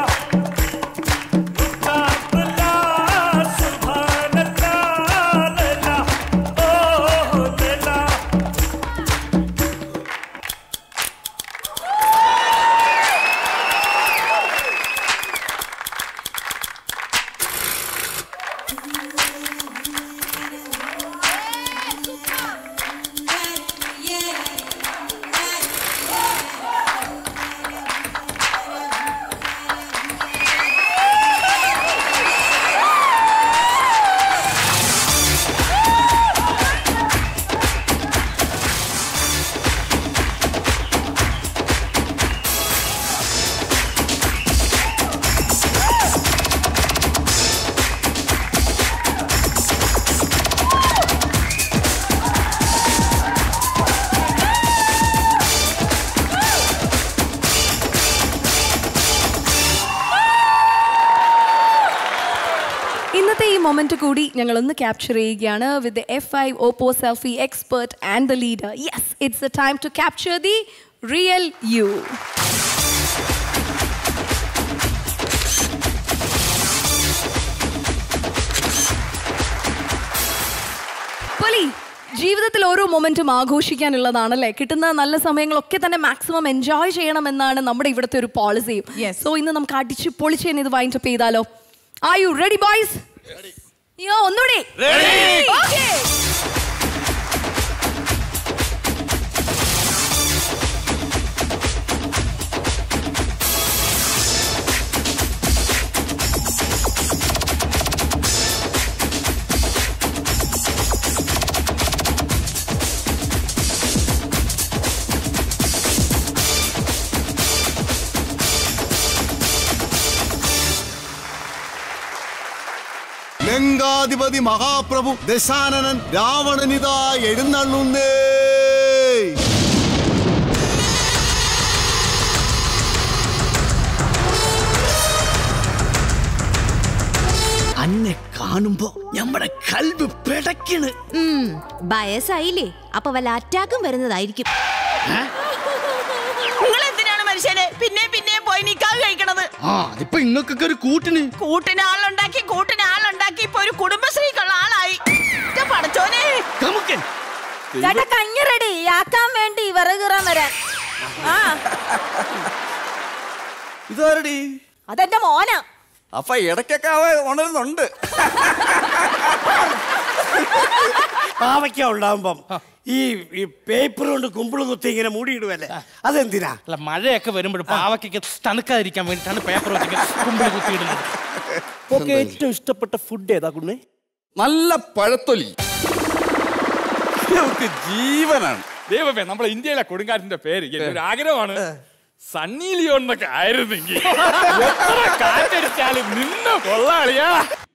मुकाबला सुभान अल्लाह लेला ओहो लेला ഇന്നത്തെ ഈ മൊമെന്റ് കൂടി ഞങ്ങൾ ഒന്ന് ക്യാപ്ചർ ചെയ്യുകയാണ് with F I Oppo selfie expert and the leader yes it's a time to capture the real you പൊലി ജീവിതത്തിൽ ഓരോ മൊമെന്റും ആഘോഷിക്കാനുള്ളതാണല്ലേ കിട്ടുന്ന നല്ല സമയങ്ങളൊക്കെ തന്നെ മാക്സിമം എൻജോയ് ചെയ്യണമെന്നാണ് നമ്മുടെ ഇവിടുത്തെ ഒരു പോളിസിയും സോ ഇന്ന് നമുക്ക് അടിച്ച് പൊളിച്ച് തന്നെ ഇത് വൈൻഡപ്പ് ചെയ്താലോ ആ യു റെഡി ബോയ്സ് അയ്യോ ഒന്നുകൂടി Okay. ലങ്കാധിപതി മഹാപ്രഭു ദശാനനൻ രാവണനിതാ എഴുന്നള്ളുന്നേ അന്നെ കാണുമ്പോ നമ്മുടെ കൽബ് പിടക്കണ് വയസ്സായില്ലേ അപ്പൊ വല്ല അറ്റാക്കും വരുന്നതായിരിക്കും നിങ്ങൾ എന്തിനാണ് മനുഷ്യനെ പിന്നെ പിന്നെ പോയി നിക്കാഹ് കഴിക്കണത് ആ അതിപ്പോ ഇങ്ങക്കൊക്കെ ഒരു കൂട്ടിന് കൂട്ടിന് ആളുണ്ടാക്കി കൂട്ടിന് ആളുണ്ടാക്കി ഇപ്പൊ ഒരു കുടുംബശ്രീക്കുള്ള ആളായി ഇന്റെ പടച്ചോനെ കമുക്കൻ ചേട്ടാ കഞ്ഞി റെഡി ആക്കാൻ വേണ്ടി വിറകുറാൻ വരാൻ ആ ഇതാരടി അതെന്റെ മോനാ അപ്പൊ ഇടയ്ക്കൊക്കെ അവ ഉണരുന്നുണ്ട് പാവയ്ക്ക ഉണ്ടാവുമ്പം ഈ ഈ പേപ്പർ കൊണ്ട് കുമ്പിള് കുത്തി ഇങ്ങനെ മൂടിയിടുവല്ലേ അതെന്തിനാ അല്ല മഴയൊക്കെ വരുമ്പോൾ പാവയ്ക്ക് തണുക്കാതിരിക്കാൻ വേണ്ടിയിട്ടാണ് പേപ്പർ വെച്ചിട്ട് കുമ്പിൾ കുത്തിയിടുന്നത് ഒക്കെ ഏറ്റവും ഇഷ്ടപ്പെട്ട ഫുഡ് ഏതാ കുണ്ണേ നല്ല പഴത്തൊലി നമുക്ക് ജീവനാണ് ദൈവമേ നമ്മുടെ ഇന്ത്യയിലെ കൊടുങ്കാറ്റിന്റെ പേര് എന്റെ ഒരു ആഗ്രഹമാണ് സണ്ണി ലിയോൺ എന്നൊക്കെ ആയിരുന്നെങ്കിൽ എത്ര കാറ്റടിച്ചാലും നിന്ന് കൊള്ളാളിയാ